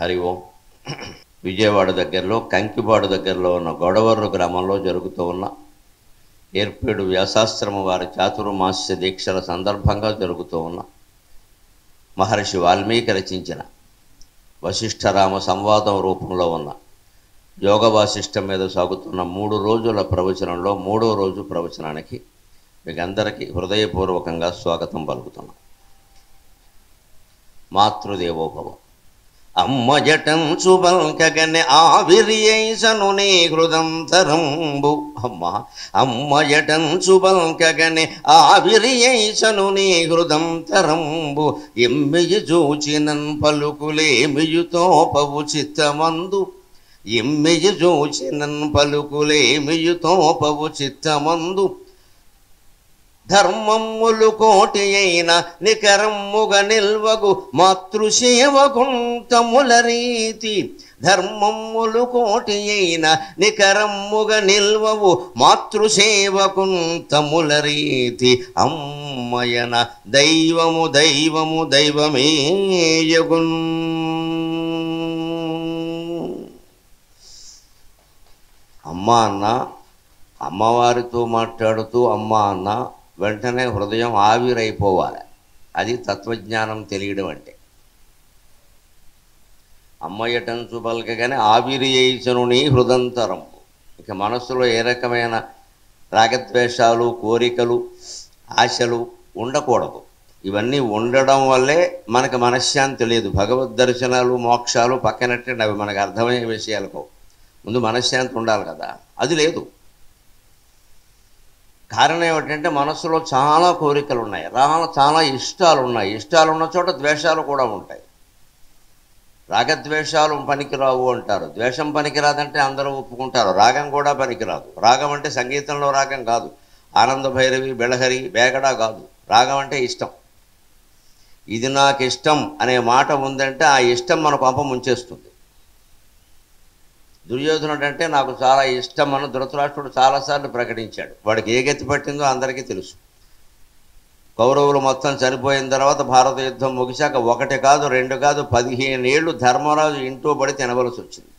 హరి ఓం విజయవాడ దగ్గరలో కంకిపాడు దగ్గరలో ఉన్న గొడవర్రు గ్రామంలో జరుగుతూ ఉన్న ఏర్పేడు వ్యాసాశ్రమ వారి చాతుర్మాస్య దీక్షల సందర్భంగా జరుగుతూ ఉన్న మహర్షి వాల్మీకి రచించిన వశిష్ఠరామ సంవాదం రూపంలో ఉన్న యోగ వాసిష్టం మీద సాగుతున్న మూడు రోజుల ప్రవచనంలో మూడో రోజు ప్రవచనానికి మీకు అందరికీ హృదయపూర్వకంగా స్వాగతం పలుకుతున్నాం మాతృదేవోభవ అమ్మ జటం చుబల్కగనె ఆవిరియైసను నీ హృదంతరంబు అమ్మ అమ్మ జటం చుబల్కగనె ఆవిరియైసను నీ హృదంతరంబు ఎమ్మియి చూచినన్ పలుకులేమియుతో పవు చిత్తమందు ఎమ్మియి చూచినన్ పలుకులేమియుతో పవు చిత్తమందు ధర్మమ్ములు కోటి అయిన నికరమ్ముగ నిల్వగు మాతృసేవకుంతముల రీతి ధర్మమ్ములు కోటి అయిన నికరమ్ముగ నిల్వవు మాతృసేవకుంతముల రీతి అమ్మయన దైవము దైవము దైవమేయగున్ అమ్మ అన్న అమ్మవారితో మాట్లాడుతూ అమ్మ అన్న వెంటనే హృదయం ఆవిరైపోవాలి అది తత్వజ్ఞానం తెలియడం అంటే అమ్మయ్యటం చూపలకగానే ఆవిరి నీ హృదంతరం ఇక మనస్సులో ఏ రకమైన రాగద్వేషాలు కోరికలు ఆశలు ఉండకూడదు ఇవన్నీ ఉండడం వల్లే మనకు మనశ్శాంతి లేదు భగవద్ దర్శనాలు మోక్షాలు పక్కనట్టే అవి మనకు అర్థమయ్యే విషయాలకు ముందు మనశ్శాంతి ఉండాలి కదా అది లేదు కారణం ఏమిటంటే మనసులో చాలా కోరికలు ఉన్నాయి రా చాలా ఇష్టాలు ఉన్నాయి ఇష్టాలు ఉన్న చోట ద్వేషాలు కూడా ఉంటాయి రాగద్వేషాలు పనికిరావు అంటారు ద్వేషం పనికిరాదంటే అందరూ ఒప్పుకుంటారు రాగం కూడా పనికిరాదు రాగం అంటే సంగీతంలో రాగం కాదు ఆనంద భైరవి బెళహరి బేగడ కాదు రాగం అంటే ఇష్టం ఇది నాకు ఇష్టం అనే మాట ఉందంటే ఆ ఇష్టం మన కొంప ముంచేస్తుంది దుర్యోధనుడు అంటే నాకు చాలా ఇష్టం అని ధృతరాష్ట్రుడు చాలాసార్లు ప్రకటించాడు వాడికి ఏ గతి పట్టిందో అందరికీ తెలుసు కౌరవులు మొత్తం చనిపోయిన తర్వాత భారత యుద్ధం ముగిశాక ఒకటి కాదు రెండు కాదు పదిహేను ఏళ్ళు ధర్మరాజు ఇంట్లో పడి తినవలసి వచ్చింది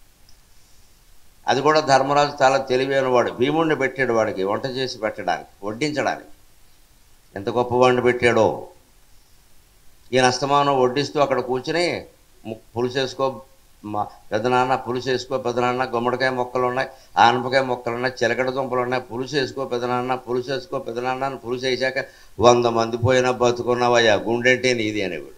అది కూడా ధర్మరాజు చాలా తెలివైన వాడు భీముడిని పెట్టాడు వాడికి వంట చేసి పెట్టడానికి వడ్డించడానికి ఎంత గొప్పవాడిని పెట్టాడో ఈయన అస్తమానం వడ్డిస్తూ అక్కడ కూర్చుని ము- పులుసేసుకో మా పెదనాన్న పులుసు వేసుకో పెదనాన్న గుమ్మడికాయ మొక్కలు ఉన్నాయి ఆనపకాయ మొక్కలు ఉన్నాయి చిలకడ దుంపలు ఉన్నాయి పులుసు వేసుకో పెదనాన్న పులుసు వేసుకో పెదనాన్న అని పులుసు వేసాక వంద మంది పోయినా బతుకున్నావయ్యా గుండెంటే నీది అనేవాడు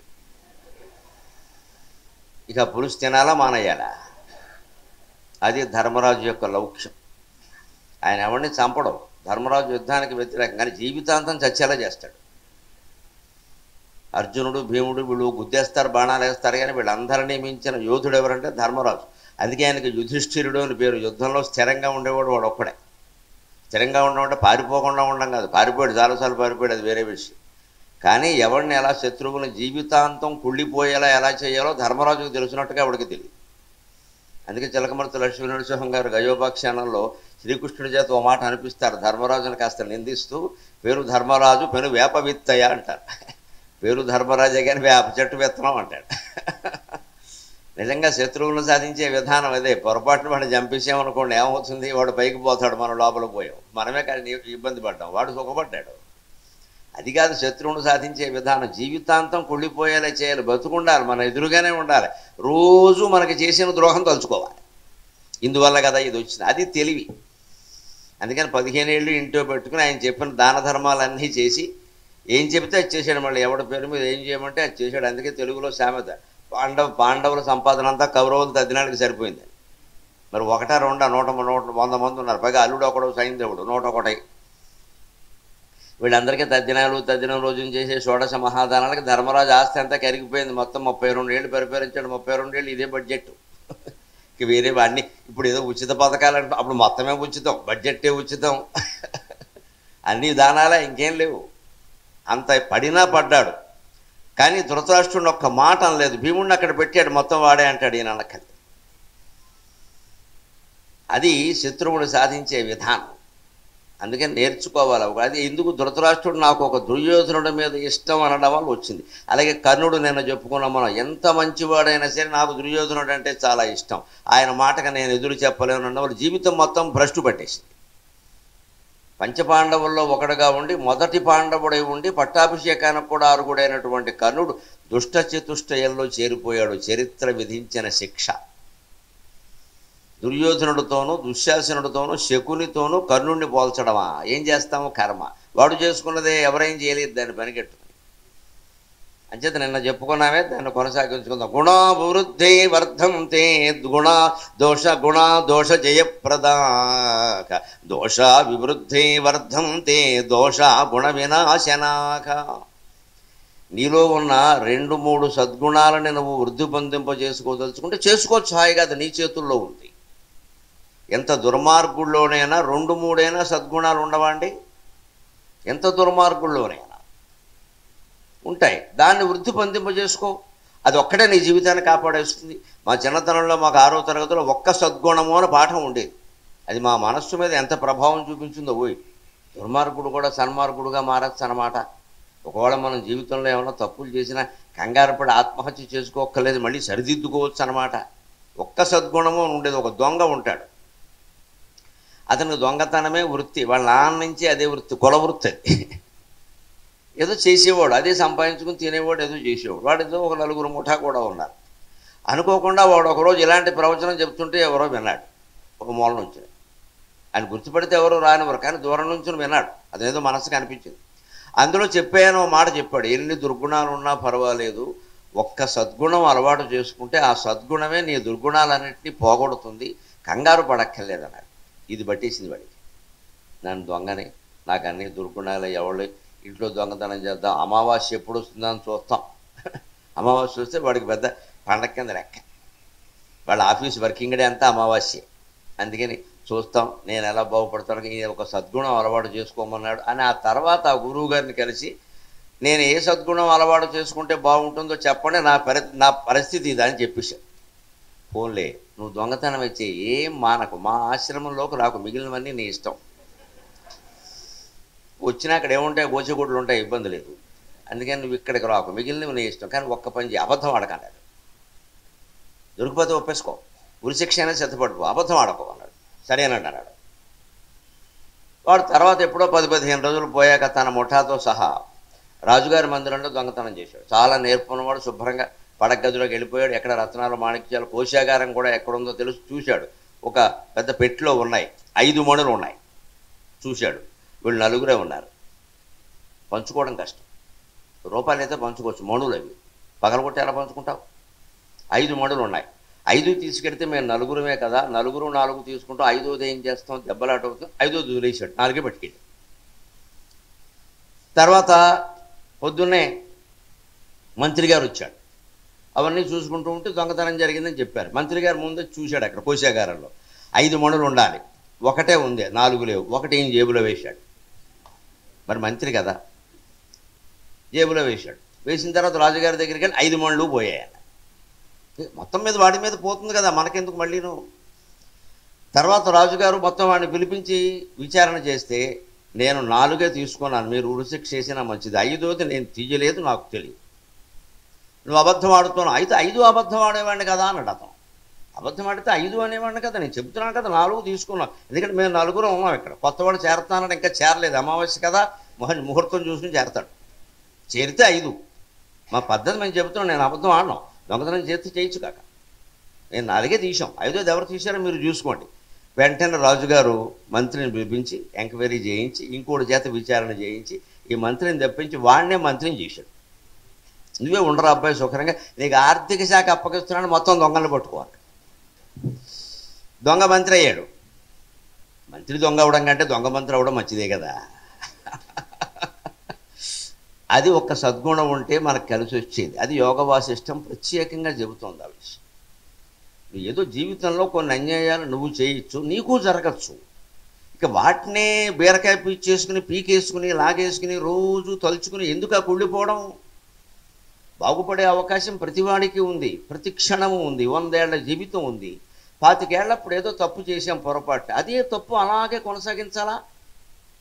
ఇక పులుసు తినాలా మానేయాలా అది ధర్మరాజు యొక్క లౌక్యం ఆయన ఎవరిని చంపడం ధర్మరాజు యుద్ధానికి వ్యతిరేకం కానీ జీవితాంతం చచ్చేలా చేస్తాడు అర్జునుడు భీముడు వీళ్ళు గుద్దేస్తారు బాణాలు వేస్తారు కానీ వీళ్ళందరినీ మించిన యోధుడు ఎవరంటే ధర్మరాజు అందుకే ఆయనకి యుధిష్ఠిరుడు అని పేరు యుద్ధంలో స్థిరంగా ఉండేవాడు వాడు ఒక్కడే స్థిరంగా ఉండడం అంటే పారిపోకుండా ఉండడం కాదు పారిపోయాడు చాలాసార్లు పారిపోయాడు అది వేరే విషయం కానీ ఎవరిని ఎలా శత్రువుని జీవితాంతం కుళ్ళిపోయేలా ఎలా చేయాలో ధర్మరాజుకు తెలిసినట్టుగా ఆవిడకి తెలియదు అందుకే చిలకమర్తి లక్ష్మీ నరసింహం గారు గయోపాఖ్యానంలో శ్రీకృష్ణుడి చేత ఓ మాట అనిపిస్తారు ధర్మరాజుని కాస్త నిందిస్తూ పేరు ధర్మరాజు పెను వేప విత్తయ్య అంటారు పేరు ధర్మరాజే కానీ వేప చెట్టు విత్తనం అంటాడు నిజంగా శత్రువులను సాధించే విధానం అదే పొరపాటున వాడిని చంపేసామనుకోండి ఏమవుతుంది వాడు పైకి పోతాడు మనం లోపల పోయాం మనమే కానీ ఇబ్బంది పడ్డాం వాడు సుఖపడ్డాడు అది కాదు శత్రువును సాధించే విధానం జీవితాంతం కుళ్ళిపోయేలా చేయాలి బతుకుండాలి మన ఎదురుగానే ఉండాలి రోజు మనకి చేసిన ద్రోహం తలుచుకోవాలి ఇందువల్ల కదా ఇది వచ్చింది అది తెలివి అందుకని పదిహేను ఏళ్ళు ఇంట్లో పెట్టుకుని ఆయన చెప్పిన దాన ధర్మాలన్నీ చేసి ఏం చెబితే అది చేశాడు మళ్ళీ ఎవడి పేరు మీద ఏం చేయమంటే అది చేశాడు అందుకే తెలుగులో సామెత పాండవ పాండవుల సంపాదన అంతా కౌరవులు తద్దినానికి సరిపోయింది మరి ఒకటా రెండా నూట నూట వంద మంది ఉన్నారు పైగా అల్లుడు ఒకడు సైంధవుడు నూట ఒకటి వీళ్ళందరికీ తద్దినాలు తద్దినం రోజున చేసే షోడశ మహాదానాలకి ధర్మరాజు ఆస్తి అంతా కరిగిపోయింది మొత్తం ముప్పై రెండు ఏళ్ళు పరిపాలించాడు ముప్పై రెండు ఏళ్ళు ఇదే బడ్జెట్ ఇక వేరే అన్ని ఇప్పుడు ఏదో ఉచిత పథకాలు అంటే అప్పుడు మొత్తమే ఉచితం బడ్జెట్టే ఉచితం అన్ని దానాలే ఇంకేం లేవు అంత పడినా పడ్డాడు కానీ ధృతరాష్ట్రుడిని ఒక్క మాట అనలేదు భీముడిని అక్కడ పెట్టాడు మొత్తం వాడే అంటాడు ఈయన అనక్కది అది శత్రువుని సాధించే విధానం అందుకని నేర్చుకోవాలి ఒక- అది ఎందుకు ధృతరాష్ట్రుడు నాకు ఒక దుర్యోధనుడి మీద ఇష్టం అనడం వల్ల వచ్చింది అలాగే కర్ణుడు నిన్న చెప్పుకున్నాం మనం ఎంత మంచివాడైనా సరే నాకు దుర్యోధనుడు అంటే చాలా ఇష్టం ఆయన మాటగా నేను ఎదురు చెప్పలేను అన్న వాళ్ళ జీవితం మొత్తం భ్రష్టు పట్టేసింది పంచపాండవుల్లో ఒకడుగా ఉండి మొదటి పాండవుడై ఉండి పట్టాభిషేకానికి కూడా అర్హుడైనటువంటి కర్ణుడు దుష్ట చతుష్టయంలో చేరిపోయాడు చరిత్ర విధించిన శిక్ష దుర్యోధనుడితోనూ దుశ్శాసనుడితోనూ శకునితోనూ కర్ణుడిని పోల్చడమా ఏం చేస్తాము కర్మ వాడు చేసుకున్నదే ఎవరేం చేయలేదు దాన్ని పనికెట్టుకుని అంచేత నిన్న చెప్పుకున్నామే దాన్ని కొనసాగించుకుందాం గుణాభివృద్ధి వర్ధం తే గుణ దోష గుణ దోష జయప్రదాక దోష వివృద్ధి వర్ధం తే దోష గుణ వినాశనాక నీలో ఉన్న రెండు మూడు సద్గుణాలని నువ్వు వృద్ధి పొందింపజేసుకోదలుచుకుంటే చేసుకోవచ్చు హాయిగా అది నీ చేతుల్లో ఉంది ఎంత దుర్మార్గుల్లోనైనా రెండు మూడైనా సద్గుణాలు ఉండవండి ఎంత దుర్మార్గుల్లోనైనా ఉంటాయి దాన్ని వృద్ధి పొందింపజేసుకో అది ఒక్కటే నీ జీవితాన్ని కాపాడేస్తుంది మా చిన్నతనంలో మాకు ఆరో తరగతిలో ఒక్క సద్గుణము అని పాఠం ఉండేది అది మా మనస్సు మీద ఎంత ప్రభావం చూపించిందో పోయి దుర్మార్గుడు కూడా సన్మార్గుడుగా మారచ్చు అన్నమాట ఒకవేళ మనం జీవితంలో ఏమైనా తప్పులు చేసినా కంగారు పడి ఆత్మహత్య చేసుకోక్కర్లేదు మళ్ళీ సరిదిద్దుకోవచ్చు అనమాట ఒక్క సద్గుణము అని ఉండేది ఒక దొంగ ఉంటాడు అతనికి దొంగతనమే వృత్తి వాళ్ళ నాన్న నుంచి అదే వృత్తి కుల వృత్తి అది ఏదో చేసేవాడు అదే సంపాదించుకుని తినేవాడు ఏదో చేసేవాడు వాడు ఏదో ఒక నలుగురు ముఠా కూడా ఉన్నారు అనుకోకుండా వాడు ఒకరోజు ఇలాంటి ప్రవచనం చెప్తుంటే ఎవరో విన్నాడు ఒక మూల నుంచి ఆయన గుర్తుపడితే ఎవరు రానివారు కానీ దూరం నుంచి విన్నాడు అదేదో మనసుకు అనిపించింది అందులో చెప్పాను మాట చెప్పాడు ఎన్ని దుర్గుణాలు ఉన్నా పర్వాలేదు ఒక్క సద్గుణం అలవాటు చేసుకుంటే ఆ సద్గుణమే నీ దుర్గుణాలన్నింటినీ పోగొడుతుంది కంగారు పడక్కర్లేదన్నాడు ఇది పట్టేసింది వాడికి నన్ను దొంగని నాకు అన్ని దుర్గుణాలు ఎవరు ఇంట్లో దొంగతనం చేద్దాం అమావాస్య ఎప్పుడు వస్తుందని చూస్తాం అమావాస్య వస్తే వాడికి పెద్ద పండగ కింద లెక్క వాళ్ళ ఆఫీస్ వర్కింగ్ డే అంతా అమావాస్య అందుకని చూస్తాం నేను ఎలా బాగుపడతాను ఈ ఒక సద్గుణం అలవాటు చేసుకోమన్నాడు అని ఆ తర్వాత ఆ గురువు గారిని కలిసి నేను ఏ సద్గుణం అలవాటు చేసుకుంటే బాగుంటుందో చెప్పండి నా పరి నా పరిస్థితి ఇది అని చెప్పేశాడు ఫోన్లే నువ్వు దొంగతనం వచ్చే ఏం మానకు మా ఆశ్రమంలోకి రాకు మిగిలినవన్నీ నీ ఇష్టం వచ్చినా అక్కడ ఏముంటాయి గోచగుడ్లు ఉంటాయి ఇబ్బంది లేదు అందుకని నువ్వు ఇక్కడికి రాకు మిగిలినవి నీ ఇష్టం కానీ ఒక్క పని చేయి అబద్ధం ఆడకండి దొరికిపోతే ఒప్పేసుకో ఉరిశిక్ష అనేది సిద్ధపడుకో అబద్ధం ఆడకో అన్నాడు సరేనండి అన్నాడు వాడు తర్వాత ఎప్పుడో పది పదిహేను రోజులు పోయాక తన ముఠాతో సహా రాజుగారి మందిరంలో దొంగతనం చేశాడు చాలా నేర్పున్నవాడు శుభ్రంగా పడగదిలోకి వెళ్ళిపోయాడు ఎక్కడ రత్నాలు మాణిక్యాలు కోశాగారం కూడా ఎక్కడుందో తెలుసు చూశాడు ఒక పెద్ద పెట్టిలో ఉన్నాయి ఐదు మణులు ఉన్నాయి చూశాడు వీళ్ళు నలుగురే ఉన్నారు పంచుకోవడం కష్టం రూపాయలు అయితే పంచుకోవచ్చు మణులు అవి పగలగొట్టి ఎలా పంచుకుంటావు ఐదు మణులు ఉన్నాయి ఐదు తీసుకెడితే మేము నలుగురమే కదా నలుగురు నాలుగు తీసుకుంటాం ఐదోది ఏం చేస్తాం దెబ్బలాట అవుతుంది ఐదోది వదిలేసాడు నాలుగే పట్టుకెళ్ళి తర్వాత పొద్దున్నే మంత్రి గారు వచ్చాడు అవన్నీ చూసుకుంటూ ఉంటే దొంగతనం జరిగిందని చెప్పారు మంత్రి గారు ముందే చూశాడు అక్కడ కోశాగారంలో ఐదు మణులు ఉండాలి ఒకటే ఉంది నాలుగు లేవు ఒకటి ఏం జేబులో వేశాడు మరి మంత్రి కదా జేబులో వేశాడు వేసిన తర్వాత రాజుగారి దగ్గరికి వెళ్ళి ఐదు మణులు పోయాయి ఆయన. మొత్తం మీద వాడి మీద పోతుంది కదా మనకెందుకు మళ్ళీను తర్వాత రాజుగారు మొత్తం వాడిని పిలిపించి విచారణ చేస్తే నేను నాలుగే తీసుకున్నాను మీరు ఉరిశిక్ష చేసినా మంచిది ఐదోది నేను తీయలేదు నాకు తెలియదు నువ్వు అబద్ధం ఆడుతున్నావు అయితే ఐదు అబద్ధం ఆడేవాడిని కదా అన్నాడు అతను అబద్ధం ఆడితే ఐదు అనేవాడిని కదా నేను చెబుతున్నాను కదా నాలుగు తీసుకున్నాం ఎందుకంటే మేము నలుగురు ఉన్నాం ఇక్కడ కొత్తవాడు చేరతానని ఇంకా చేరలేదు అమావాస్య కదా మొహ- ముహూర్తం చూసుకుని చేరతాడు చేరితే ఐదు మా పద్ధతి మేము చెబుతున్నాం నేను అబద్ధం ఆడినాం దొంగతనం చేస్తే చేయొచ్చు కాక నేను నాలుగే తీసాం ఐదోది ఎవరు తీశారో మీరు చూసుకోండి వెంటనే రాజుగారు మంత్రిని పిలిపించి ఎంక్వైరీ చేయించి ఇంకోటి చేత విచారణ చేయించి ఈ మంత్రిని తెప్పించి వాడినే మంత్రిని చేశాడు నువ్వే ఉండరా అబ్బాయి సుఖరంగా నీకు ఆర్థిక శాఖ అప్పగిస్తున్నాడు మొత్తం దొంగలను పట్టుకోవాలి దొంగ మంత్రి అయ్యాడు మంత్రి దొంగ అవడం కంటే దొంగ మంత్రి అవడం మంచిదే కదా అది ఒక సద్గుణం ఉంటే మనకు కలిసి వచ్చేది అది యోగ వాసిష్టం ప్రత్యేకంగా చెబుతోంది ఆ విషయం నువ్వు ఏదో జీవితంలో కొన్ని అన్యాయాలు నువ్వు చేయొచ్చు నీకు జరగచ్చు ఇక వాటినే బీరకాయ పీచేసుకుని పీకేసుకుని లాగేసుకుని రోజు తలుచుకుని ఎందుకు ఆ కుళ్ళిపోవడం బాగుపడే అవకాశం ప్రతివాడికి ఉంది ప్రతి క్షణము ఉంది వందేళ్ల జీవితం ఉంది పాతికేళ్లప్పుడు ఏదో తప్పు చేసాం పొరపాటు అదే తప్పు అలాగే కొనసాగించాలా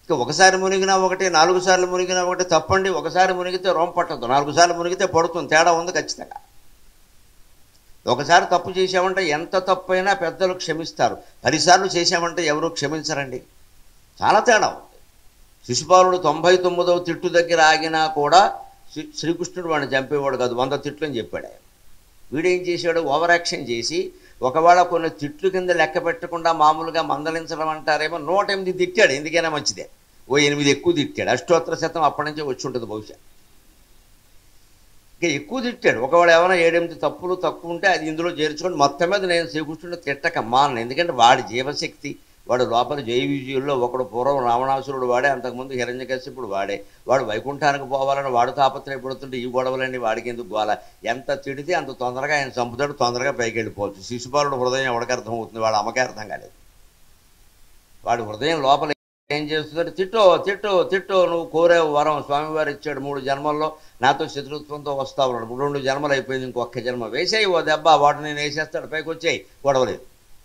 ఇక ఒకసారి మునిగినా ఒకటి నాలుగు సార్లు మునిగినా ఒకటి తప్పండి ఒకసారి మునిగితే రోం పట్టదు నాలుగు సార్లు మునిగితే పడుతుంది తేడా ఉంది ఖచ్చితంగా ఒకసారి తప్పు చేసామంటే ఎంత తప్పు అయినా పెద్దలు క్షమిస్తారు పదిసార్లు చేశామంటే ఎవరు క్షమించరండి చాలా తేడా ఉంది శిశుపాలుడు తొంభై తొమ్మిదవ తిట్టు దగ్గర ఆగినా కూడా శ్రీ- శ్రీకృష్ణుడు వాడిని చంపేవాడు కాదు వంద తిట్లు అని చెప్పాడు ఆయన వీడేం చేశాడు ఓవర్ యాక్షన్ చేసి ఒకవేళ కొన్ని తిట్లు కింద లెక్క పెట్టకుండా మామూలుగా మందలించడం అంటారేమో నూట ఎనిమిది తిట్టాడు ఎందుకైనా మంచిదే ఓ ఎనిమిది ఎక్కువ తిట్టాడు అష్టోత్తర శతం అప్పటి నుంచే వచ్చి ఉంటుంది బహుశా ఇంకా ఎక్కువ తిట్టాడు ఒకవేళ ఏమైనా ఏడెనిమిది తప్పులు తక్కువ ఉంటే అది ఇందులో చేర్చుకొని మొత్తం మీద నేను శ్రీకృష్ణుడు తిట్టక మాను ఎందుకంటే వాడి జీవశక్తి వాడు లోపల జయ విజయుల్లో ఒకడు పూర్వం రావణాసురుడు వాడే అంతకుముందు హిరణ్యకశ్యపుడు వాడే వాడు వైకుంఠానికి పోవాలని వాడు తాపత్రయపడుతుంటే ఈ గొడవలన్నీ వాడికి ఎందుకు గోల ఎంత తిడితే అంత తొందరగా ఆయన చంపుతాడు తొందరగా పైకి వెళ్ళిపోవచ్చు శిశుపాలుడు హృదయం ఎవడికి అర్థం అవుతుంది వాడు అమ్మకే అర్థం కాలేదు వాడి హృదయం లోపల ఏం చేస్తుందంటే తిట్టో తిట్టో తిట్టో నువ్వు కోరే వరం స్వామివారు ఇచ్చాడు మూడు జన్మల్లో నాతో శత్రుత్వంతో వస్తావు అన్నాడు రెండు జన్మలు అయిపోయింది ఇంకొక జన్మ వేసేయి ఓ దెబ్బ వాడు నేను వేసేస్తాడు పైకి వచ్చేయి గొడవలేదు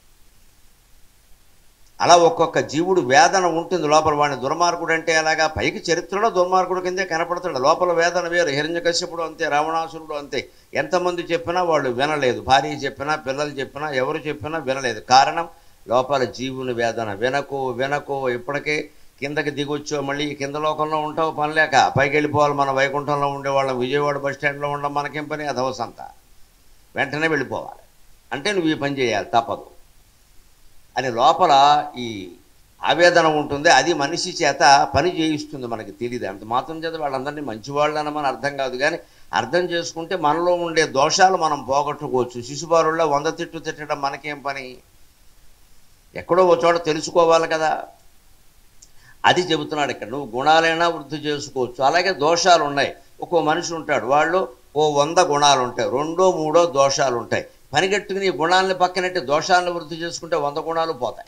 అలా ఒక్కొక్క జీవుడు వేదన ఉంటుంది లోపల వాడిని దుర్మార్గుడు అంటే అలాగా పైకి చరిత్రలో దుర్మార్గుడు కిందే కనపడతాడు లోపల వేదన వేరు హిరణ్యకశ్యపుడు అంతే రావణాసురుడు అంతే ఎంతమంది చెప్పినా వాళ్ళు వినలేదు భార్య చెప్పినా పిల్లలు చెప్పినా ఎవరు చెప్పినా వినలేదు కారణం లోపల జీవుని వేదన వినకు వినకు ఇప్పటికే కిందకి దిగొచ్చో మళ్ళీ ఈ కింద లోకంలో ఉంటావు పని లేక పైకి వెళ్ళిపోవాలి మన వైకుంఠంలో ఉండేవాళ్ళం విజయవాడ బస్ స్టాండ్లో ఉండం మనకేం పని అధవసంత వెంటనే వెళ్ళిపోవాలి అంటే నువ్వు ఈ పని చేయాలి తప్పదు అని లోపల ఈ ఆవేదన ఉంటుంది అది మనిషి చేత పని చేయిస్తుంది మనకి తెలియదు అంత మాత్రం చేత వాళ్ళందరినీ మంచివాళ్ళు అనమని అర్థం కాదు కానీ అర్థం చేసుకుంటే మనలో ఉండే దోషాలు మనం పోగొట్టుకోవచ్చు శిశుబారుల్లో వంద తిట్టు తిట్టడం మనకేం పని ఎక్కడో ఒక చోట తెలుసుకోవాలి కదా అది చెబుతున్నాడు ఇక్కడ నువ్వు గుణాలైనా వృద్ధి చేసుకోవచ్చు అలాగే దోషాలు ఉన్నాయి ఒక్కో మనిషి ఉంటాడు వాళ్ళు ఓ వంద గుణాలు ఉంటాయి రెండో మూడో దోషాలు ఉంటాయి పనిగట్టుకుని ఈ గుణాలను పక్కనట్టు దోషాలను వృద్ధి చేసుకుంటే వంద గుణాలు పోతాయి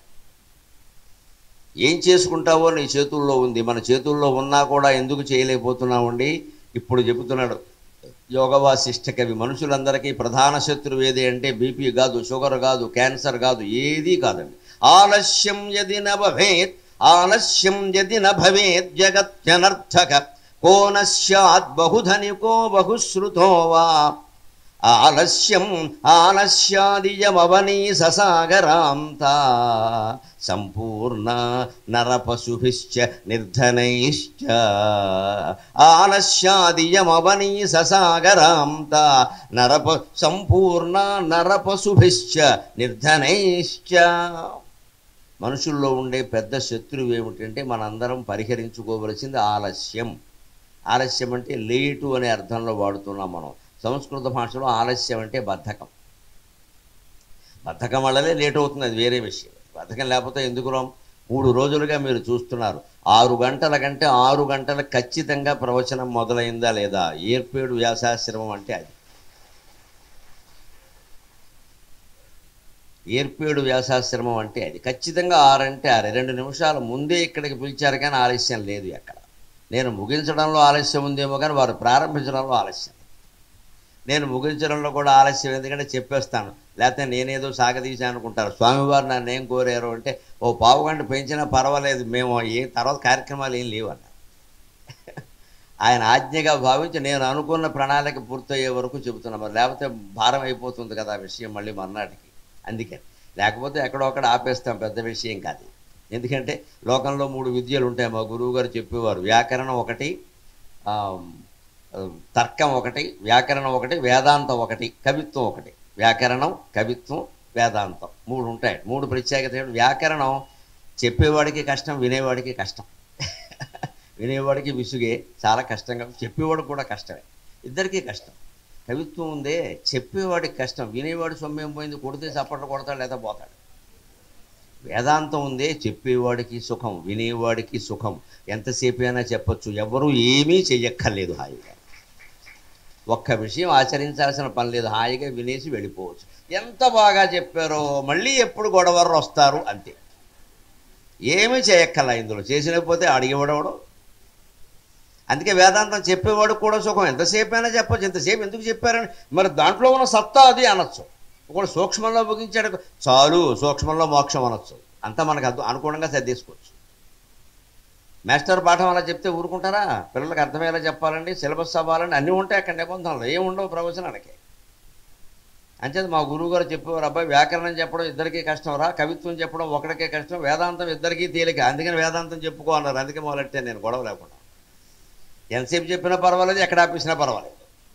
ఏం చేసుకుంటావో నీ చేతుల్లో ఉంది మన చేతుల్లో ఉన్నా కూడా ఎందుకు చేయలేకపోతున్నామండి ఇప్పుడు చెబుతున్నాడు యోగవాసిష్ట కవి మనుషులందరికీ ప్రధాన శత్రువు ఏది అంటే బీపీ కాదు షుగర్ కాదు క్యాన్సర్ కాదు ఏదీ కాదండి ఆలస్యం యది న భవేత్ ఆలస్యం యది న భవేత్ జగత్యనర్థక కో నశ్యాత్ బహుధనికో బహుశ్రుతో వా ఆలస్యం ఆలస్యాదియమవనీ ససాగరాంత సంపూర్ణ నరపశుభిశ్చ నిర్ధనైశ్చ ఆలస్యాదియమవనీ ససాగరాంత నరప సంపూర్ణ నరపశుభిశ్చ నిర్ధనైశ్చ మనుషుల్లో ఉండే పెద్ద శత్రువు ఏమిటంటే మనందరం పరిహరించుకోవలసింది ఆలస్యం ఆలస్యం అంటే లేటు అనే అర్థంలో వాడుతున్నాం మనం సంస్కృత భాషలో ఆలస్యం అంటే బద్ధకం బద్ధకం వల్లనే లేట్ అవుతుంది అది వేరే విషయం బద్ధకం లేకపోతే ఎందుకు రాం మూడు రోజులుగా మీరు చూస్తున్నారు ఆరు గంటల కంటే ఆరు గంటల ఖచ్చితంగా ప్రవచనం మొదలైందా లేదా ఏర్పేడు వ్యాసాశ్రమం అంటే అది ఏర్పేడు వ్యాసాశ్రమం అంటే అది ఖచ్చితంగా ఆరంటే ఆరు రెండు నిమిషాల ముందే ఇక్కడికి పిలిచారు కానీ ఆలస్యం లేదు ఎక్కడ నేను ముగించడంలో ఆలస్యం ఉందేమో కానీ వారు ప్రారంభించడంలో ఆలస్యం నేను ముగించడంలో కూడా ఆలస్యం ఎందుకంటే చెప్పేస్తాను లేకపోతే నేనేదో సాగదీశా అనుకుంటారు స్వామివారు నన్ను ఏం కోరారు అంటే ఓ పావు గంట పెంచినా పర్వాలేదు మేము ఏ తర్వాత కార్యక్రమాలు ఏం లేవు అన్నారు ఆయన ఆజ్ఞగా భావించి నేను అనుకున్న ప్రణాళిక పూర్తయ్యే వరకు చెబుతున్నా మరి లేకపోతే భారం అయిపోతుంది కదా ఆ విషయం మళ్ళీ మర్నాటికి అందుకని లేకపోతే ఎక్కడో అక్కడ ఆపేస్తాం పెద్ద విషయం కాదు ఎందుకంటే లోకంలో మూడు విద్యలు ఉంటాయి మా గురువు గారు చెప్పేవారు వ్యాకరణం ఒకటి ఆ, తర్కం ఒకటి వ్యాకరణం ఒకటి వేదాంతం ఒకటి కవిత్వం ఒకటి వ్యాకరణం కవిత్వం వేదాంతం మూడు ఉంటాయి మూడు ప్రత్యేకత ఏంటి? వ్యాకరణం చెప్పేవాడికి కష్టం వినేవాడికి కష్టం వినేవాడికి విసుగే చాలా కష్టంగా చెప్పేవాడికి కూడా కష్టమే ఇద్దరికీ కష్టం కవిత్వం ఉందే చెప్పేవాడికి కష్టం వినేవాడి సొమ్మేం పోయింది కొడితే చప్పట్లు కొడతాడు లేదా పోతాడు వేదాంతం ఉందే చెప్పేవాడికి సుఖం వినేవాడికి సుఖం ఎంతసేపు అయినా చెప్పొచ్చు ఎవరు ఏమీ చెయ్యక్కర్లేదు హాయిగా ఒక్క విషయం ఆచరించాల్సిన పని లేదు హాయిగా వినేసి వెళ్ళిపోవచ్చు ఎంత బాగా చెప్పారో మళ్ళీ ఎప్పుడు గొడవర్రు వస్తారు అంతే ఏమీ చేయక్కర్లా ఇందులో చేసినకపోతే అడిగేవాడవడు అందుకే వేదాంతం చెప్పేవాడు కూడా సుఖం ఎంతసేపు అయినా చెప్పొచ్చు ఎంతసేపు ఎందుకు చెప్పారని మరి దాంట్లో ఉన్న సత్తా అది అనొచ్చు ఒకడు సూక్ష్మంలో ముగించాడు చాలు సూక్ష్మంలో మోక్షం అనొచ్చు అంతా మనకు అర్థం అనుకూలంగా సర్దేసుకోవచ్చు మాస్టర్ పాఠం అలా చెప్తే ఊరుకుంటారా పిల్లలకు అర్థమయ్యేలా చెప్పాలండి సిలబస్ అవ్వాలండి అన్నీ ఉంటాయి అక్కడ నిబంధనలు ఏమి ఉండవు ప్రవచనానికి అంచేది మా గురువు గారు చెప్పేవారు అబ్బాయి వ్యాకరణం చెప్పడం ఇద్దరికీ కష్టం రా కవిత్వం చెప్పడం ఒకరికే కష్టం వేదాంతం ఇద్దరికీ తేలిక అందుకని వేదాంతం చెప్పుకో అన్నారు అందుకే మొదలెట్టే నేను గొడవ లేకుండా ఎంతసేపు చెప్పినా పర్వాలేదు ఎక్కడ ఆపేసినా పర్వాలేదు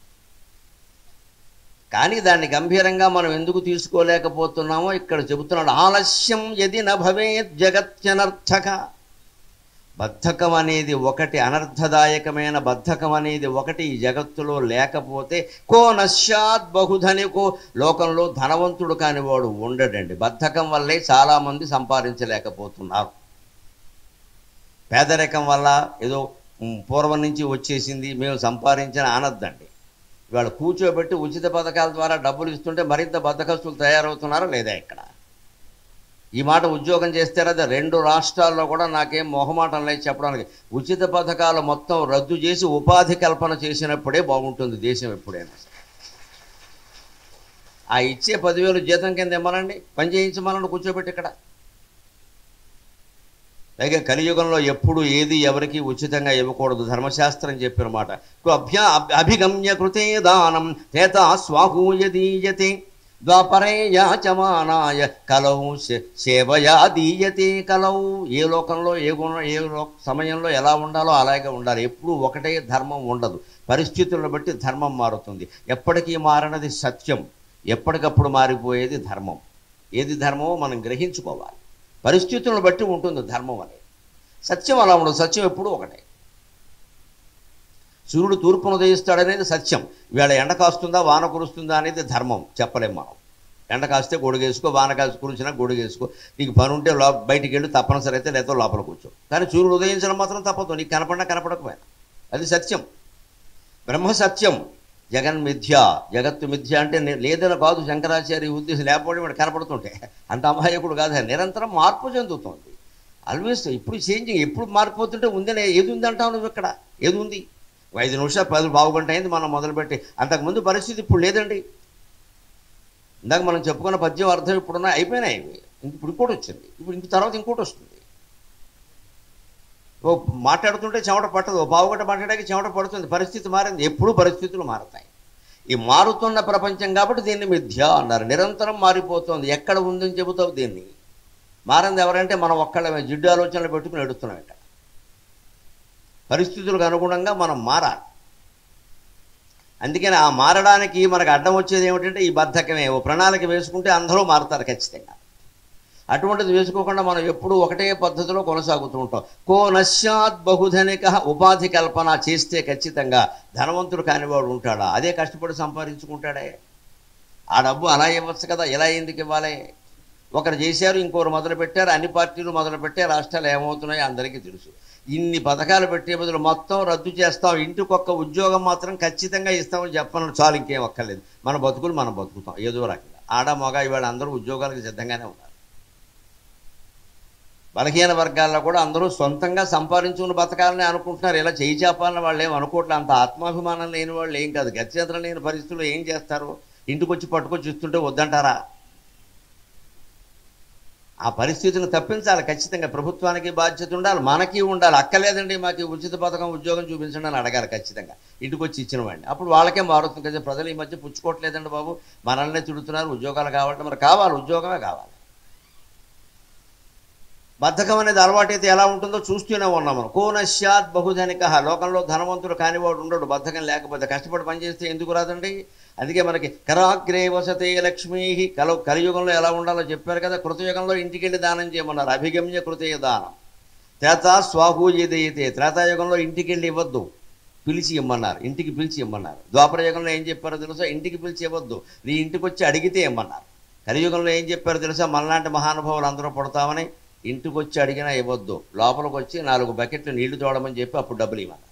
కానీ దాన్ని గంభీరంగా మనం ఎందుకు తీసుకోలేకపోతున్నామో ఇక్కడ చెబుతున్నాడు ఆలస్యం ఎది నభవేత్ జగత్యనర్థక బద్ధకం అనేది ఒకటి అనర్థదాయకమైన బద్ధకం అనేది ఒకటి ఈ జగత్తులో లేకపోతే కో నశ్యాత్ బహుధనికో లోకంలో ధనవంతుడు కానివాడు ఉండడండి బద్ధకం వల్లే చాలామంది సంపాదించలేకపోతున్నారు పేదరికం వల్ల ఏదో ఉమ్, పూర్వం నుంచి వచ్చేసింది మేము సంపాదించిన ఆనద్దండి ఇవాళ కూర్చోబెట్టి ఉచిత పథకాల ద్వారా డబ్బులు ఇస్తుంటే మరింత బద్ధకస్తులు తయారవుతున్నారా లేదా ఇక్కడ ఈ మాట ఉద్యోగం చేస్తే అదే రెండు రాష్ట్రాల్లో కూడా నాకేం మొహమాటం లేదు చెప్పడానికి ఉచిత పథకాలు మొత్తం రద్దు చేసి ఉపాధి కల్పన చేసినప్పుడే బాగుంటుంది దేశం ఎప్పుడైనా సరే. ఆ ఇచ్చే పదివేలు జీతం కింద ఇమ్మనండి పని చేయించమనండి కూర్చోబెట్టి ఇక్కడ పైగా కలియుగంలో ఎప్పుడు ఏది ఎవరికి ఉచితంగా ఇవ్వకూడదు ధర్మశాస్త్రం చెప్పిన మాట అభ్యా అభిగమ్య కృతే దానం చేత స్వాహూయ దీయతే ద్వాపరే యాచమానాయ కలౌ సే- సేవయా దీయతే కలౌ ఏ లోకంలో ఏ గుణ ఏ లో సమయంలో ఎలా ఉండాలో అలాగే ఉండాలి ఎప్పుడు ఒకటే ధర్మం ఉండదు పరిస్థితులను బట్టి ధర్మం మారుతుంది ఎప్పటికీ మారనది సత్యం ఎప్పటికప్పుడు మారిపోయేది ధర్మం ఏది ధర్మమో మనం గ్రహించుకోవాలి పరిస్థితులను బట్టి ఉంటుంది ధర్మం అనేది సత్యం అలా ఉండదు సత్యం ఎప్పుడూ ఒకటే సూర్యుడు తూర్పును ఉదయిస్తాడనేది సత్యం ఇవాళ ఎండ కాస్తుందా వాన కురుస్తుందా అనేది ధర్మం చెప్పలేం మనం ఎండ కాస్తే గొడుగేసుకో వాన కాసి కురిసినా గొడుగేసుకో నీకు పని ఉంటే లో బయటికి వెళ్ళి తప్పనిసరి అయితే లేదా లోపల కూర్చో కానీ సూర్యుడు ఉదయించడం మాత్రం తప్పదు నీకు కనపడినా కనపడకపోయినా అది సత్యం బ్రహ్మ సత్యం జగన్ మిథ్య జగత్తు మిథ్య అంటే నే- లేదని కాదు శంకరాచార్య ఉద్దేశం లేకపోవడం వాడు కనపడుతుంటే అంత అమాయకుడు కాదు ఆయన నిరంతరం మార్పు చెందుతుంది ఆల్వేస్ ఇప్పుడు చేంజింగ్ ఎప్పుడు మారిపోతుంటే ఉందనే ఏది ఉంది అంటావు నువ్వు ఇక్కడ ఏది ఉంది ఓ ఐదు నిమిషాలు పది బాగుగంట అయింది మనం మొదలుపెట్టి అంతకుముందు పరిస్థితి ఇప్పుడు లేదండి ఇందాక మనం చెప్పుకున్న పద్యం అర్థం ఇప్పుడున్నా అయిపోయినాయి ఇవి ఇంక ఇప్పుడు ఇంకోటి వచ్చింది ఇప్పుడు ఇంక తర్వాత ఇంకోటి వస్తుంది ఓ మాట్లాడుతుంటే చెమట పట్టదు ఓ పావుగంట మాట్లాడాక చెమట పడుతుంది పరిస్థితి మారింది ఎప్పుడు పరిస్థితులు మారుతాయి ఈ మారుతున్న ప్రపంచం కాబట్టి దీన్ని మిథ్య అన్నారు నిరంతరం మారిపోతుంది ఎక్కడ ఉందని చెబుతావు దీన్ని మారింది ఎవరంటే మనం ఒక్కళ్ళమే జిడ్డు ఆలోచనలు పెట్టుకుని ఎడుతున్నాం ఇక్కడ పరిస్థితులకు అనుగుణంగా మనం మారాలి అందుకని ఆ మారడానికి మనకు అడ్డం వచ్చేది ఏమిటంటే ఈ బద్ధకమే ఓ ప్రణాళిక వేసుకుంటే అందరూ మారుతారు ఖచ్చితంగా అటువంటిది వేసుకోకుండా మనం ఎప్పుడూ ఒకటే పద్ధతిలో కొనసాగుతూ ఉంటాం కో నశ్యాత్ బహుధనిక ఉపాధి కల్పన చేస్తే ఖచ్చితంగా ధనవంతుడు కానివాడు ఉంటాడా అదే కష్టపడి సంపాదించుకుంటాడే ఆ డబ్బు అలా ఇవ్వచ్చు కదా ఇలా ఎందుకు ఇవ్వాలి ఒకరు చేశారు ఇంకొకరు మొదలు పెట్టారు అన్ని పార్టీలు మొదలు పెట్టే రాష్ట్రాలు ఏమవుతున్నాయో అందరికీ తెలుసు ఇన్ని పథకాలు పెట్టే బదులు మొత్తం రద్దు చేస్తాం ఇంటికొక్క ఉద్యోగం మాత్రం ఖచ్చితంగా ఇస్తామని చెప్పను చాలు ఇంకేం అక్కర్లేదు మన బతుకులు మనం బతుకుతాం ఏదో రకంగా ఆడ మగ ఇవాళ అందరూ ఉద్యోగాలకు సిద్ధంగానే ఉన్నారు బలహీన వర్గాల్లో కూడా అందరూ సొంతంగా సంపాదించుకుని బతకాలని అనుకుంటున్నారు ఇలా చేయి చేపాలని వాళ్ళు ఏం అనుకోవట్లేదు అంత ఆత్మాభిమానం లేని వాళ్ళు ఏం కాదు గత్యంతరం లేని పరిస్థితుల్లో ఏం చేస్తారు ఇంటికి వచ్చి పట్టుకొచ్చి ఇస్తుంటే వద్దంటారా ఆ పరిస్థితిని తప్పించాలి ఖచ్చితంగా ప్రభుత్వానికి బాధ్యత ఉండాలి మనకి ఉండాలి అక్కర్లేదండి మాకు ఈ ఉచిత పథకం ఉద్యోగం చూపించండి అని అడగాలి ఖచ్చితంగా ఇంటికి వచ్చి ఇచ్చిన వాడిని అప్పుడు వాళ్ళకే మారుతుంది కదా ప్రజలు ఈ మధ్య పుచ్చుకోవట్లేదండి బాబు మనల్నే తిడుతున్నారు ఉద్యోగాలు కావాలంటే మరి కావాలి ఉద్యోగమే కావాలి బద్ధకం అనేది అలవాటైతే ఎలా ఉంటుందో చూస్తూనే ఉన్నాం మనం కోనశ్యాత్ బహుధనిక లోకంలో ధనవంతుడు కానివాడు ఉండడు బద్ధకం లేకపోతే కష్టపడి పనిచేస్తే ఎందుకు రాదండి అందుకే మనకి కరాగ్రే వసతే లక్ష్మీ కల కలియుగంలో ఎలా ఉండాలో చెప్పారు కదా కృతయుగంలో ఇంటికి వెళ్ళి దానం చేయమన్నారు అభిగమ్య కృతయ దానం త్రేత స్వాహూయదయితే త్రేతాయుగంలో ఇంటికి వెళ్ళి ఇవ్వద్దు పిలిచి ఇమ్మన్నారు ఇంటికి పిలిచి ఇమ్మన్నారు ద్వాపర యుగంలో ఏం చెప్పారో తెలుసా ఇంటికి పిలిచి ఇవ్వద్దు నీ ఇంటికి వచ్చి అడిగితే ఇమ్మన్నారు కలియుగంలో ఏం చెప్పారో తెలుసా మనలాంటి మహానుభావులు అందరూ పడతామని ఇంటికి వచ్చి అడిగినా ఇవ్వద్దు లోపలికి వచ్చి నాలుగు బకెట్లు నీళ్లు తోడమని చెప్పి అప్పుడు డబ్బులు ఇవ్వాలి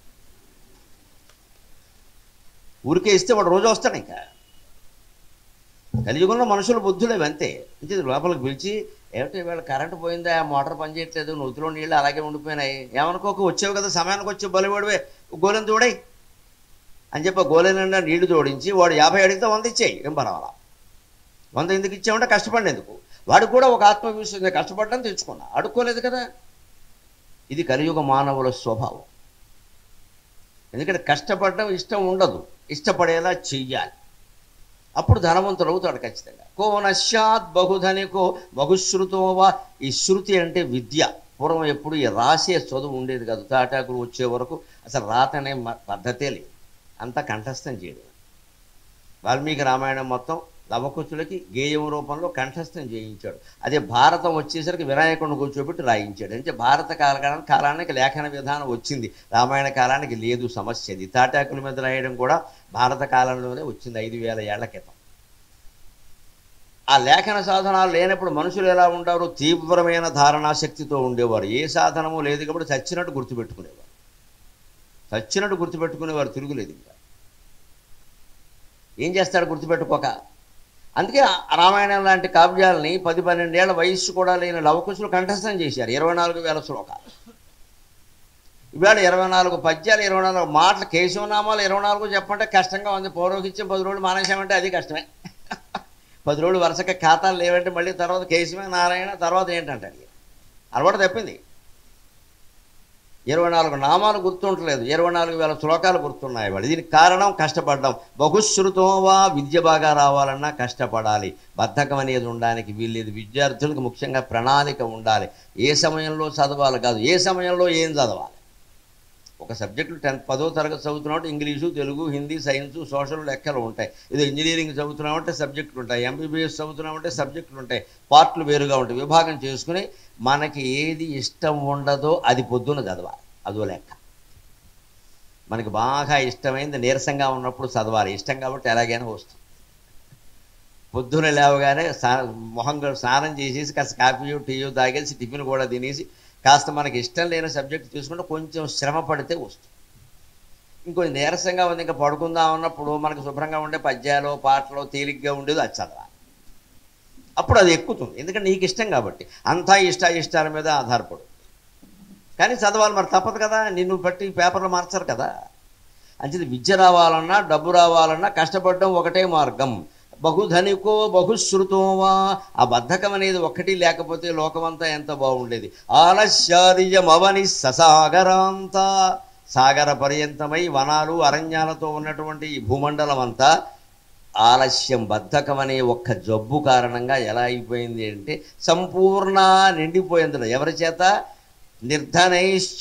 ఊరికే ఇస్తే వాడు రోజు వస్తాడు ఇంకా కలియుగంలో మనుషుల బుద్ధులు అవి అంతే అంటే లోపలికి పిలిచి ఏమిటి వీళ్ళ కరెంటు పోయిందా ఆ మోటార్ పనిచేయట్లేదు నూతిలో నీళ్ళు అలాగే ఉండిపోయినాయి ఏమనుకోక వచ్చావు కదా సమయానికి వచ్చి బలివాడివే గోలెం తోడై అని చెప్పి ఆ గోలెం నిండా నీళ్లు తోడించి వాడు యాభై అడిగితే వంద ఇచ్చేయి ఏం పర్వాలా వంద ఎందుకు ఇచ్చామంటే కష్టపడినందుకు వాడికి కూడా ఒక ఆత్మవిశ్వాసం కష్టపడడం తెచ్చుకున్నా అడుక్కోలేదు కదా ఇది కలియుగ మానవుల స్వభావం ఎందుకంటే కష్టపడడం ఇష్టం ఉండదు ఇష్టపడేలా చెయ్యాలి అప్పుడు ధనవంతుడు అవుతాడు ఖచ్చితంగా కో నశ్యాత్ బహుధనికో బహుశ్రుతోవా ఈ శృతి అంటే విద్య పూర్వం ఎప్పుడు ఈ రాసే చదువు ఉండేది కాదు తాటాకులు వచ్చే వరకు అసలు రాత అనే మ- పద్ధతే లేదు అంతా కంఠస్థం చేయడం వాల్మీకి రామాయణం మొత్తం లవకుశులకి గేయం రూపంలో కంఠస్థం చేయించాడు అదే భారతం వచ్చేసరికి వినాయకుడిని కూర్చోబెట్టి రాయించాడు అంటే భారత కాలకాలం కాలానికి లేఖన విధానం వచ్చింది రామాయణ కాలానికి లేదు సమస్య ఇది తాటాకుల మీద రాయడం కూడా భారత కాలంలోనే వచ్చింది ఐదు వేల ఏళ్ల క్రితం ఆ లేఖన సాధనాలు లేనప్పుడు మనుషులు ఎలా ఉంటారు తీవ్రమైన ధారణాశక్తితో ఉండేవారు ఏ సాధనము లేదు కాబట్టి చచ్చినట్టు గుర్తుపెట్టుకునేవారు చచ్చినట్టు గుర్తుపెట్టుకునేవారు తిరుగులేదు ఇంకా ఏం చేస్తాడు గుర్తుపెట్టుకోక అందుకే ఆ రామాయణం లాంటి కావ్యాలని పది పన్నెండేళ్ల వయస్సు కూడా లేని లవకుశులు కంఠస్థం చేశారు ఇరవై నాలుగు వేల శ్లోకాలు ఇవాళ ఇరవై నాలుగు పద్యాలు ఇరవై నాలుగు మాటలు కేశవనామాలు ఇరవై నాలుగు చెప్పంటే కష్టంగా ఉంది పౌరోహిత్యం పది రోజులు మానేశామంటే అది కష్టమే పది రోజులు వరుసగా ఖాతాలు లేవంటే మళ్ళీ తర్వాత కేశవే నారాయణ తర్వాత ఏంటంటాడు అలవాటు తప్పింది ఇరవై నాలుగు నామాలు గుర్తుంటలేదు ఇరవై నాలుగు వేల శ్లోకాలు గుర్తున్నాయి వాళ్ళు దీనికి కారణం కష్టపడడం బహుశ్రుతోవా విద్య బాగా రావాలన్నా కష్టపడాలి బద్ధకం అనేది ఉండడానికి వీల్లేదు విద్యార్థులకు ముఖ్యంగా ప్రణాళిక ఉండాలి ఏ సమయంలో చదవాలి కాదు ఏ సమయంలో ఏం చదవాలి ఒక సబ్జెక్టు టెన్త్ పదో తరగతి చదువుతున్నామంటే English Telugu Hindi science social లెక్కలు ఉంటాయి ఇది ఇంజనీరింగ్ చదువుతున్నామంటే సబ్జెక్టులు ఉంటాయి ఎంబీబీఎస్ చదువుతున్నామంటే సబ్జెక్టులు ఉంటాయి పార్ట్లు వేరుగా ఉంటాయి విభాగం చేసుకుని మనకి ఏది ఇష్టం ఉండదో అది పొద్దున చదవాలి అదో లెక్క మనకి బాగా ఇష్టమైంది నీరసంగా ఉన్నప్పుడు చదవాలి ఇష్టం కాబట్టి ఎలాగైనా వస్తుంది పొద్దున లేవగానే స్నా మొహం కడు- స్నానం చేసేసి కాస్త కాఫీయో టీయో తాగేసి టిఫిన్ కూడా తినేసి కాస్త మనకి ఇష్టం లేని సబ్జెక్ట్ తీసుకుంటే కొంచెం శ్రమ పడితే వస్తుంది ఇంకొంచెం నీరసంగా ఉంది ఇంకా పడుకుందాం అన్నప్పుడు మనకు శుభ్రంగా ఉండే పద్యాలు పాటలు తేలిగ్గా ఉండేది అది చదవాలి అప్పుడు అది ఎక్కుతుంది ఎందుకంటే నీకు ఇష్టం కాబట్టి అంతా ఇష్ట ఇష్టాల మీద ఆధారపడు కానీ చదవాలి మరి తప్పదు కదా నిన్ను బట్టి పేపర్లు మార్చరు కదా అంచేది విద్య రావాలన్నా డబ్బు రావాలన్నా కష్టపడడం ఒకటే మార్గం బహుధనికో బహుశ్రుతోవా ఆ బద్ధకం అనేది ఒక్కటి లేకపోతే లోకమంతా ఎంత బాగుండేది ఆలస్యాదియమవని ససాగరాంత సాగర పర్యంతమై వనాలు అరణ్యాలతో ఉన్నటువంటి ఈ భూమండలం అంతా ఆలస్యం బద్ధకం అనే ఒక్క జబ్బు కారణంగా ఎలా అయిపోయింది అంటే సంపూర్ణ నిండిపోయింది ఎవరి చేత నిర్ధనైశ్చ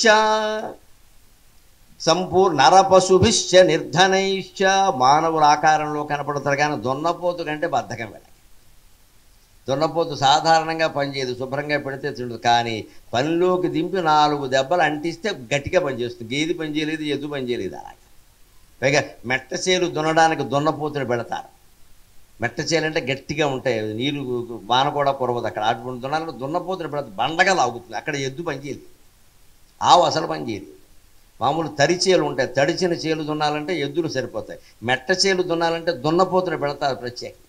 సంపూర్ణ నరపశుభిశ్చ నిర్ధనైశ్చ మానవుల ఆకారంలో కనపడతారు కానీ దున్నపోతు కంటే బద్ధకం వెళ్ళకి దున్నపోతు సాధారణంగా పనిచేయదు శుభ్రంగా పెడితే తిండదు కానీ పనిలోకి దింపి నాలుగు దెబ్బలు అంటిస్తే గట్టిగా పనిచేస్తుంది గేది పనిచేయలేదు ఎద్దు పనిచేయలేదు అలాగే పైగా మెట్టచేలు దున్నడానికి దున్నపోతుని పెడతారు మెట్టచేలు అంటే గట్టిగా ఉంటాయి నీరు వాన కూడా కురవదు అక్కడ అటువంటి దున్నాలంటే దున్నపోతుని పెడతారు బండగా లాగుతుంది అక్కడ ఎద్దు పనిచేయదు ఆవు అసలు పనిచేయదు మామూలు తరిచేలు ఉంటాయి తడిచిన చేలు దున్నాలంటే ఎద్దులు సరిపోతాయి మెట్ట చేలు దున్నాలంటే దున్నపోతుని పెడతారు ప్రత్యేకంగా